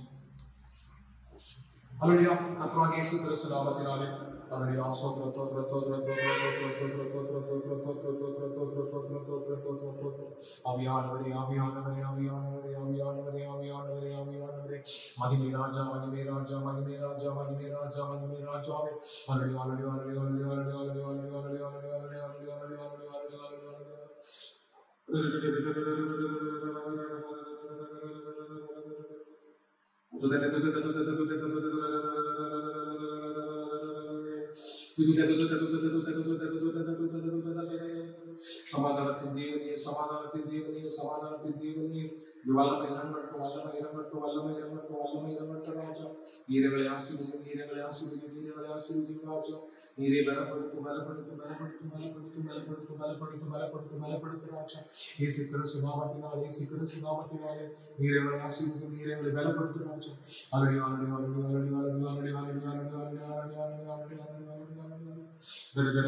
அல்லா கத்தராக இயேசு கிறிஸ்து நாமத்தினாலே அவருடைய ஆசோத்திர தோற்ற தோற்ற ஆவியானவரே ஆவியானவரே ஆவியானவரே ஆவியானவரே ஆவியானவரே ஆவியானவரே மகிமை ராஜா மகிமை ராஜா மகிமை ராஜா மகிமை ராஜா மகிமை ராஜாவே அல்லடி அல்லடி அல்லடி அல்லடி அல்லடி அல்லடி அல்லடி அல்லடி அல்லடி அல்லடி அல்லடி அல்லடி அல்லடி அல்லடி அல்லடி சமாதானத்தின் தேவனே சமாதானத்தின் தேவனே சமாதானத்தின் தேவனே இது வல்லமை இறங்கட்டும் வல்லமை இறங்கட்டும் வல்லமை இறங்கட்டும் வல்லமை இறங்கட்டும் ராஜா நீரங்களை ஆசீர்வதியும் நீரங்களை ஆசீர்வதியும் நீரங்களை ஆசீர்வதியும் ராஜா நீரை பலப்படுத்தும் பலப்படுத்தும் பலப்படுத்தும் பலப்படுத்தும் பலப்படுத்தும் பலப்படுத்தும் பலப்படுத்தும் பலப்படுத்தும் ராஜா இயேசு கிறிஸ்து நாமத்தினால் இயேசு கிறிஸ்து நாமத்தினாலே நீரங்களை ஆசீர்வதியும் நீரங்களை பலப்படுத்தும் ராஜா அலடி அலடி அலடி அலடி அலடி அலடி அலடி அலடி அலடி அலடி அலடி அலடி அலடி அலடி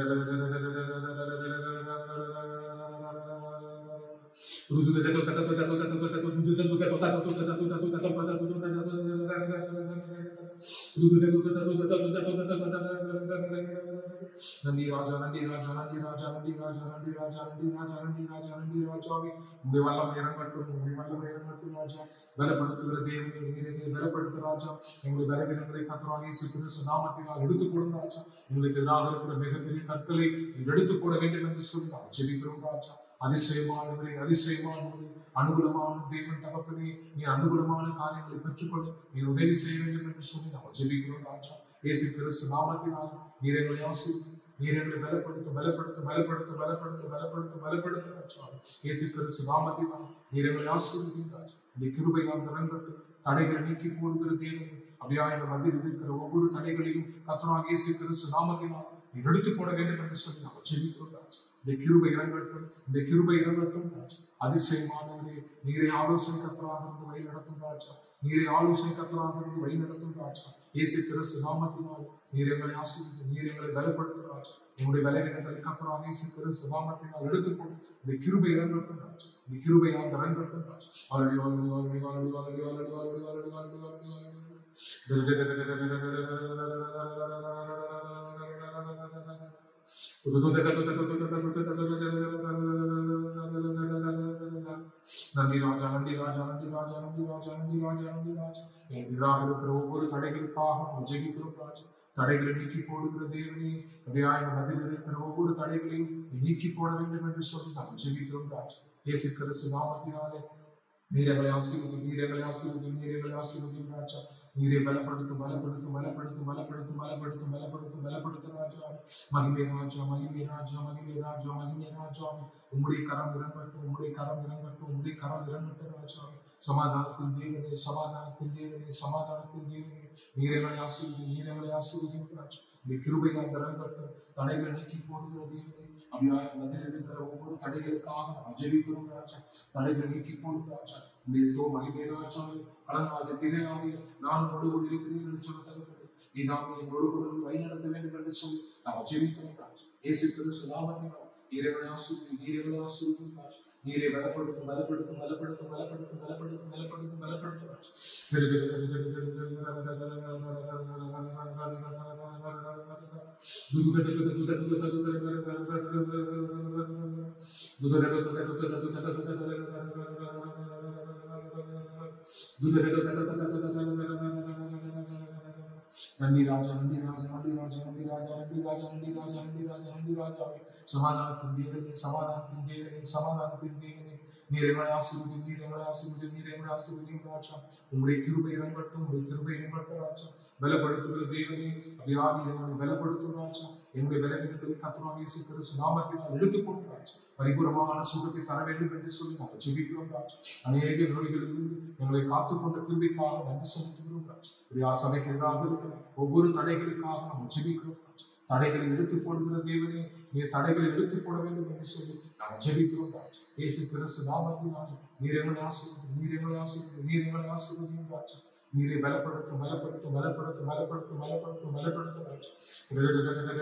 நந்தி ராஜா நந்தி ராஜா நந்தி ராஜா நந்தி ராஜா நந்தி ராஜா நந்தி ராஜா நந்தி ராஜா நந்தி ராஜாவே உங்களுடைய வல்லம் இறங்கட்டும் உங்களுடைய வல்லம் இறங்கட்டும் ராஜா பலப்படுத்துகிற தேவனை நீரை பலப்படுத்த ராஜா எங்களுடைய பலவீனங்களை கத்தராக இயேசு கிறிஸ்து நாமத்தினால் எடுத்துக் போடும் ராஜா எங்களுக்கு எதிராக இருக்கிற மிகப்பெரிய கற்களை நீர் எடுத்துக் போட வேண்டும் என்று சொல்லி நாம் ஜெபிக்கிறோம் ராஜா அதிசயமானவரே அதிசயமானவரே அனுகூலமான தேவன் தகப்பனே நீ அனுகூலமான காரியங்களை பெற்றுக்கொள்ள நீர் உதவி செய்ய வேண்டும் என்று சொல்லி நாம் ஜெபிக்கிறோம் ராஜா இயேசு கிறிஸ்து நாமத்தினால் நீர் எங்களை ஆசி நீர் எங்களை பலப்படுத்தும் பலப்படுத்தும் பலப்படுத்தும் பலப்படுத்தும் பலப்படுத்தும் பலப்படுத்தும் ராஜா இயேசு கிறிஸ்து நாமத்தினால் நீர் எங்களை ஆசீர்வதியும் ராஜா இந்த கிருபையால் திறன்பட்டு தடைகளை நீக்கி போடுகிற தேவன் அப்படியா இந்த மத்தியில் இருக்கிற ஒவ்வொரு தடைகளையும் கத்தனாக இயேசு கிறிஸ்து நாமத்தினால் நீர் எடுத்துக் போட வேண்டும் என்று சொல்லி நாம் ஜெபிக்கிறோம் ராஜா இந்த கிருபை இறங்கட்டும் இந்த கிருபை இறங்கட்டும் ராஜா அதிசயமானவரே நீரை ஆலோசனை கத்தராக இருந்து வழி நடத்தும் ராஜா நீரை ஆலோசனை கத்தராக இருந்து வழி நடத்தும் ராஜா இயேசு கிறிஸ்து நாமத்தினால் நீர் எங்களை ஆசீர்வதி நீர் எங்களை பலப்படுத்தும் ராஜா எங்களுடைய பலவீனங்களை கத்தராக இயேசு கிறிஸ்து நாமத்தினால் எடுத்துக்கொண்டு இந்த கிருபை இறங்கட்டும் ராஜா இந்த கிருபை அந்த இறங்கட்டும் ராஜா already already already already already already already already already already நன்றி ராஜா நன்றி ராஜா நன்றி ராஜா நன்றி ராஜா நன்றி ராஜா நன்றி ராஜா என் எதிராக இருக்கிற ஒவ்வொரு தடைகளுக்காக நாம் ஜெபிக்கிறோம் ராஜா தடைகளை நீக்கி போடுகிற தேவனே அப்படியா என் மதில் இருக்கிற ஒவ்வொரு தடைகளையும் நீ நீக்கி போட வேண்டும் என்று சொல்லி நாம் ஜெபிக்கிறோம் ராஜா இயேசு கிறிஸ்து நாமத்தினாலே நீரங்களை ஆசீர்வதி நீரங்களை ஆசீர்வதி நீரங்களை ஆசீர்வதி ராஜா நீரை பலப்படுத்தும் பலப்படுத்தும் பலப்படுத்தும் பலப்படுத்தும் பலப்படுத்தும் பலப்படுத்தும் பலப்படுத்தும் ராஜா மகிமே ராஜா மகிமே ராஜா மகிமே ராஜா மகிமே ராஜா உம்முடைய கரம் இறங்கட்டும் உம்முடைய கரம் இறங்கட்டும் உம்முடைய கரம் இறங்கட்டும் ராஜா சமாதானத்தின் தேவனே சமாதானத்தின் தேவனே சமாதானத்தின் தேவனே நீரைகளை ஆசிரியர் நீரைகளை ஆசிரியர் ராஜா இந்த கிருபையால் இறங்கட்டும் தடைகளை நீக்கி போடுகிற தேவனே அப்படியாக மதில் இருக்கிற ஒவ்வொரு தடைகளுக்காக நாம் ஜெபிக்கிறோம் ராஜா தடைகளை நீக்கி போடும் ராஜா இந்த இதோ மகிமை ராஜா கலங்காத திரையாக நான் உங்களோடு இருக்கிறேன் என்று சொல்ல தகப்பது நீதாமே எங்களோடு கூட வழிநடத்த வேண்டும் என்று சொல்லி நாம் ஜெபிக்கிறோம் ராஜா இயேசு கிறிஸ்து நாமத்தினால் இறைவனை ஆசிரியர் நீரை ஆசிரியர் ராஜா நீரை பலப்படுத்தும் பலப்படுத்தும் பலப்படுத்தும் பலப்படுத்தும் பலப்படுத்தும் பலப்படுத்தும் பலப்படுத்தும் நன்றி ராஜா நன்றி ராஜா நன்றி ராஜா நன்றி ராஜா நன்றி ராஜா நன்றி ராஜா நன்றி ராஜா நன்றி ராஜா சமாதானத்தின் தேவனே சமாதானத்தின் தேவனே சமாதானத்தின் தேவனே நீர் எங்களை ஆசீர்வதி நீர் எங்களை ஆசீர்வதி நீர் எங்களை ஆசீர்வதி ராஜா உங்களுடைய கிருபை இறங்கட்டும் உங்களுடைய கிருபை இறங்கட்டும் ராஜா பலப்படுத்துகிற தேவனே அப்படி ஆவி எங்களை பலப்படுத்தும் ராஜா எங்களுடைய விலகினங்களை கத்துறோம் இயேசு கிறிஸ்து நாமத்தினால் எடுத்துக்கொண்டு ராஜா பரிபூரமான சுகத்தை தர வேண்டும் என்று சொல்லி நாங்கள் ஜெபிக்கிறோம் ராஜா அநேக நோய்களிலிருந்து எங்களை காத்துக்கொண்ட கிருபைக்காக நன்றி செலுத்துகிறோம் ராஜா பிரியா சபைக்கு எதிராக இருக்கிற ஒவ்வொரு தடைகளுக்காக நாம் ஜெபிக்கிறோம் ராஜா தடைகளை எடுத்து போடுகிற தேவனே நீர் தடைகளை எடுத்து போட வேண்டும் என்று சொல்லி நாம் ஜெபிக்கிறோம் ராஜா இயேசு கிறிஸ்து நாமத்தினாலே நீர் எங்களை ஆசீர்வதி நீர் எங்களை ஆசீர்வதி நீர் எங்களை ஆசீர்வதியும் ராஜா நீரை பலப்படுத்தும் பலப்படுத்தும் பலப்படுத்தும் பலப்படுத்தும் பலப்படுத்தும் பலப்படுத்தும் ராஜா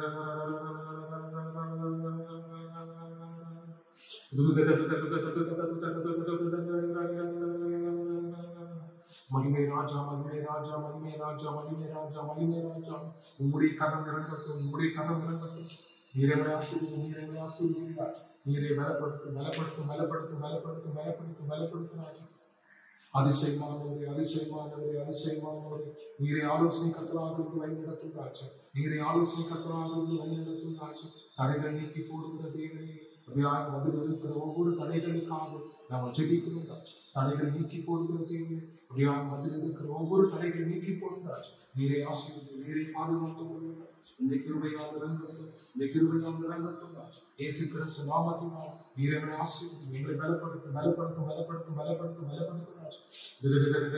மகிமை ராஜா மகிமை ராஜா மகிமை ராஜா மகிமை ராஜா மகிமை ராஜா உம்முடைய கரம் இறங்கட்டும் உம்முடைய கரம் இறங்கட்டும் நீரை ஆசிரியர் நீரை ஆசிரியர் ராஜா நீரை பலப்படுத்தும் பலப்படுத்தும் பலப்படுத்தும் பலப்படுத்தும் பலப்படுத்தும் பலப்படுத்தும் ராஜா அதிசயமானவரே அதிசயமானவரே அதிசயமானவரே நீரை ஆலோசனை கத்தராக இருந்து வழி நடத்தும் ராஜா நீரை ஆலோசனை கத்தராக இருந்து வழி நடத்தும் ராஜா தடைகள் நீக்கி போடுகிற தேவனே அப்படியாக பதில் இருக்கிற ஒவ்வொரு தடைகளுக்காக நாம் ஜெபிக்கிறோம் ராஜா தடைகள் நீக்கி போடுகிற தேவனே அப்படியாக பதில் இருக்கிற ஒவ்வொரு தடைகளை நீக்கி போடும் ராஜா நீரை ஆசிரியர் நீரை பாதுகாத்துக் கொள்ளுங்கள் இந்த கிருபையால் இறங்கட்டும் இந்த கிருபையால் இறங்கட்டும் ராஜா இயேசு கிறிஸ்து நாமத்தினால் நீர் எங்களை ஆசீர்வதி எங்களை பலப்படுத்தும் பலப்படுத்தும் பலப்படுத்தும் பலப்படுத்தும் பலப்படுத்தும் ராஜா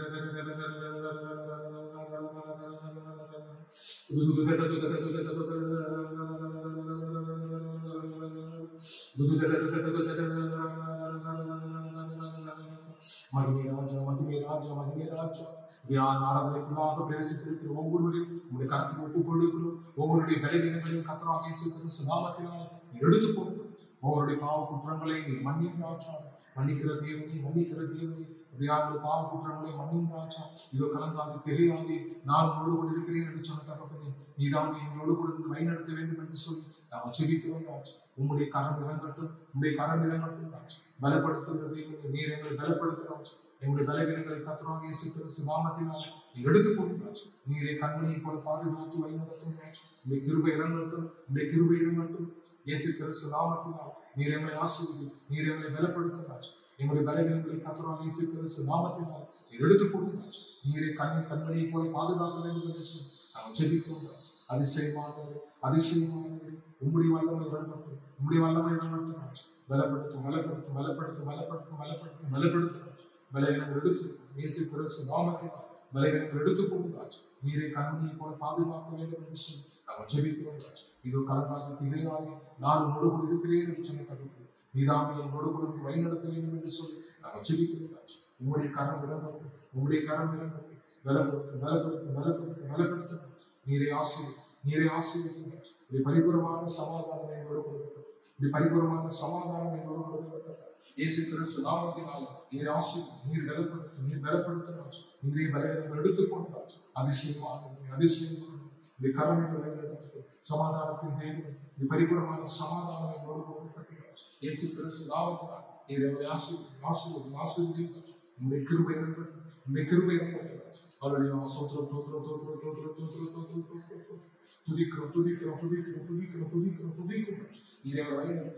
மகிமே ராஜா மகிமே ராஜா மகிமே ராஜா தியான ஆராதனைக்குள்ளாக பிரவேசித்திருக்கிற ஒவ்வொருவரையும் உங்களுடைய கருத்துக்கு ஒப்புக் கொடுக்கிறோம் ஒவ்வொருடைய பலவீனங்களையும் கத்தராக இயேசு கிறிஸ்து நாமத்தினால் நீர் எடுத்துக் கொள்ளும் ஒவ்வொருடைய பாவ குற்றங்களை நீர் மன்னியும் ராஜா மன்னிக்கிற தேவனே மன்னிக்கிற தேவனே அப்படியாக பாவ குற்றங்களை மன்னியும் ராஜா இதோ கலங்காது தெரியாது நான் உங்களோடு கூட இருக்கிறேன் என்று சொன்ன தகப்பனே நீதான் எங்களோடு கூட இருந்து வழிநடத்த வேண்டும் என்று சொல்லி நாம் ஜெபிக்கிறோம் ராஜா உம்முடைய கரம் இறங்கட்டும் உம்முடைய கரம் இறங்கட்டும் ராஜா பலப்படுத்துகிற தேவனே நீர் எங்களை பலப்படுத்தும் ராஜா எங்களுடைய பலவீனங்களை கத்துறாங்க இயேசு கிறிஸ்து நாமத்தினால் நீ எடுத்துக்கொள்ளும் ராஜா நீரை கண்மணியை போல பாதுகாத்து வழிநடத்தும் ராஜா இந்த கிருபை இறங்கட்டும் இந்த கிருபை இறங்கட்டும் இயேசு கிறிஸ்து நாமத்தினால் நீர் எங்களை ஆசிரியர் நீர் எங்களை பலப்படுத்தும் ராஜா எங்களுடைய பலவீனங்களை கத்துறாங்க இயேசு கிறிஸ்து நாமத்தினால் நீர் எடுத்துக்கொள்ளும் ராஜா நீரை கண்ணை கண்மணியை போல பாதுகாக்க வேண்டும் என்று சொல்லி நாம் ஜெபிக்கிறோம் ராஜா அதிசயமானவர் அதிசயமானவர் உம்முடைய வல்லமை இறங்கட்டும் உம்முடைய வல்லமை இறங்கட்டும் ராஜா பலப்படுத்தும் பலப்படுத்தும் பலப்படுத்தும் பலப்படுத்தும் பலப்படுத்தும் பலப்படுத்தும் ராஜா பலவீனங்கள் எடுத்து இயேசு கிறிஸ்து நாமத்தினால் பலவீனங்கள் எடுத்துக்கொள்ளும் ராஜா நீரை கண்மணியை போல பாதுகாக்க வேண்டும் என்று சொல்லி நாம் ஜெபிக்கிறோம் ராஜா இதோ கலங்காத திரையாலே நான் உன்னோடு கூட இருக்கிறேன் என்று சொன்ன தகுப்பு நீதாமே என்னோடு கூட இருந்து வழிநடத்த வேண்டும் என்று சொல்லி நாம் ஜெபிக்கிறோம் ராஜா உங்களுடைய கரம் இறங்கட்டும் உங்களுடைய கரம் இறங்கட்டும் பலப்படுத்தும் பலப்படுத்தும் பலப்படுத்தும் பலப்படுத்தும் ராஜா. நீரை ஆசிரியர் நீரை ஆசிரியர் ராஜா இப்படி பரிபூரமான சமாதானம் என்னோடு கொடுக்கட்டும் இப்படி பரிபூரமான சமாதானம் என்னோடு கொடுக்கப்பட்டது இயேசு கிறிஸ்து நாமத்தினால் நீர் ஆசி நீர் பலப்படுத்தும் நீர் பலப்படுத்தும் ராஜா நீரே பலவீனங்கள் எடுத்துக்கொண்டு ராஜா அதிசயமாக அதிசயமாக இந்த கருணைகளை வழிநடத்தட்டும் சமாதானத்தின் தேவன் இந்த பரிபூரமான சமாதானம் என்னோடு கொடுக்கப்பட்டது ராஜா இயேசு கிறிஸ்து நாமத்தினால் நீர் எங்களை ஆசீர்வதி ஆசீர்வதி ஆசீர்வதி ராஜா உங்களுடைய கிருபை இருக்கட்டும் இந்த கிருபை இருக்கட்டும் ராஜா அவருடைய சோத்திரம் தோத்திரம் தோத்திரம் தோத்திரம் தோத்திரம் தோத்திரம் தோத்திரம் துதிக்கிறோம் துதிக்கிறோம் துதிக்கிறோம் துதிக்கிறோம் துதிக்கிறோம் துதிக்கிறோம் ராஜா நீர் எங்களை வழிநடத்தும் ராஜா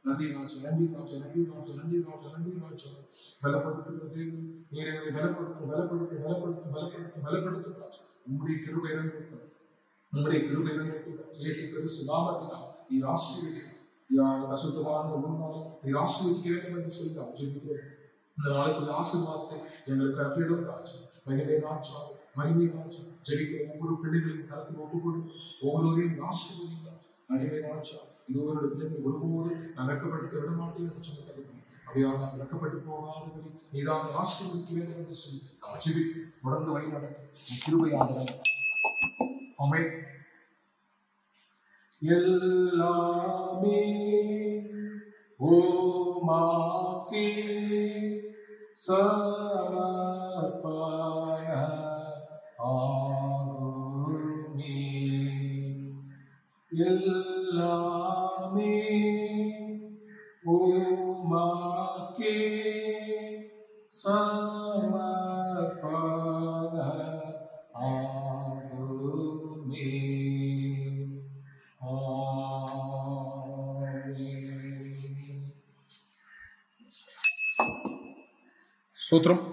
நன்றி ராஜா நன்றி ராஜா நன்றி ராஜா நன்றி ராஜா நன்றி ராஜா பலப்படுத்துகிறது நீர் எங்களை பலப்படுத்தும் பலப்படுத்தும் பலப்படுத்தும் பலப்படுத்தும் பலப்படுத்தும் ராஜா உங்களுடைய கிருபை இறங்கட்டும் உங்களுடைய கிருபை இறங்கட்டும் இயேசு கிறிஸ்து நாமத்தினால் நீர் ஆசீர்வதிக்கிறோம் யார் அசுத்தமான ஒரு நாள் நீர் ஆசீர்வதிக்க வேண்டும் என்று சொல்லி நாம் ஜெபிக்கிறோம் இந்த நாளுக்குரிய ஆசீர்வாதத்தை எங்களுக்கு கட்டளிடும் ராஜா மகிமை ராஜா மகிமை ராஜா ஜெபிக்கிற ஒவ்வொரு பிள்ளைகளையும் கருத்து ஒப்புக்கொடு ஒவ்வொருவரையும் ஆசீர்வதிங்க மகிமை ராஜா இதுவரோட பிள்ளைகள் ஒருபோது நான் வெட்கப்படுத்த விட மாட்டேன் என்று சொல்லி தருகிறேன் அப்படியாக நாம் வெட்கப்பட்டு போகாதபடி நீதான் ஆசீர்வதிக்க வேண்டும் என்று சொல்லி நாம் ஜெபித்து தொடர்ந்து வழி நடத்த கிருபையாக அமை எல்லாமே ஓமாக்கே சமர்ப்பண ஆகுமே எல்லாமே ஓமாக்கே சமர்ப்பண ஆகுமே ஆமென். ஸ்தோத்திரம்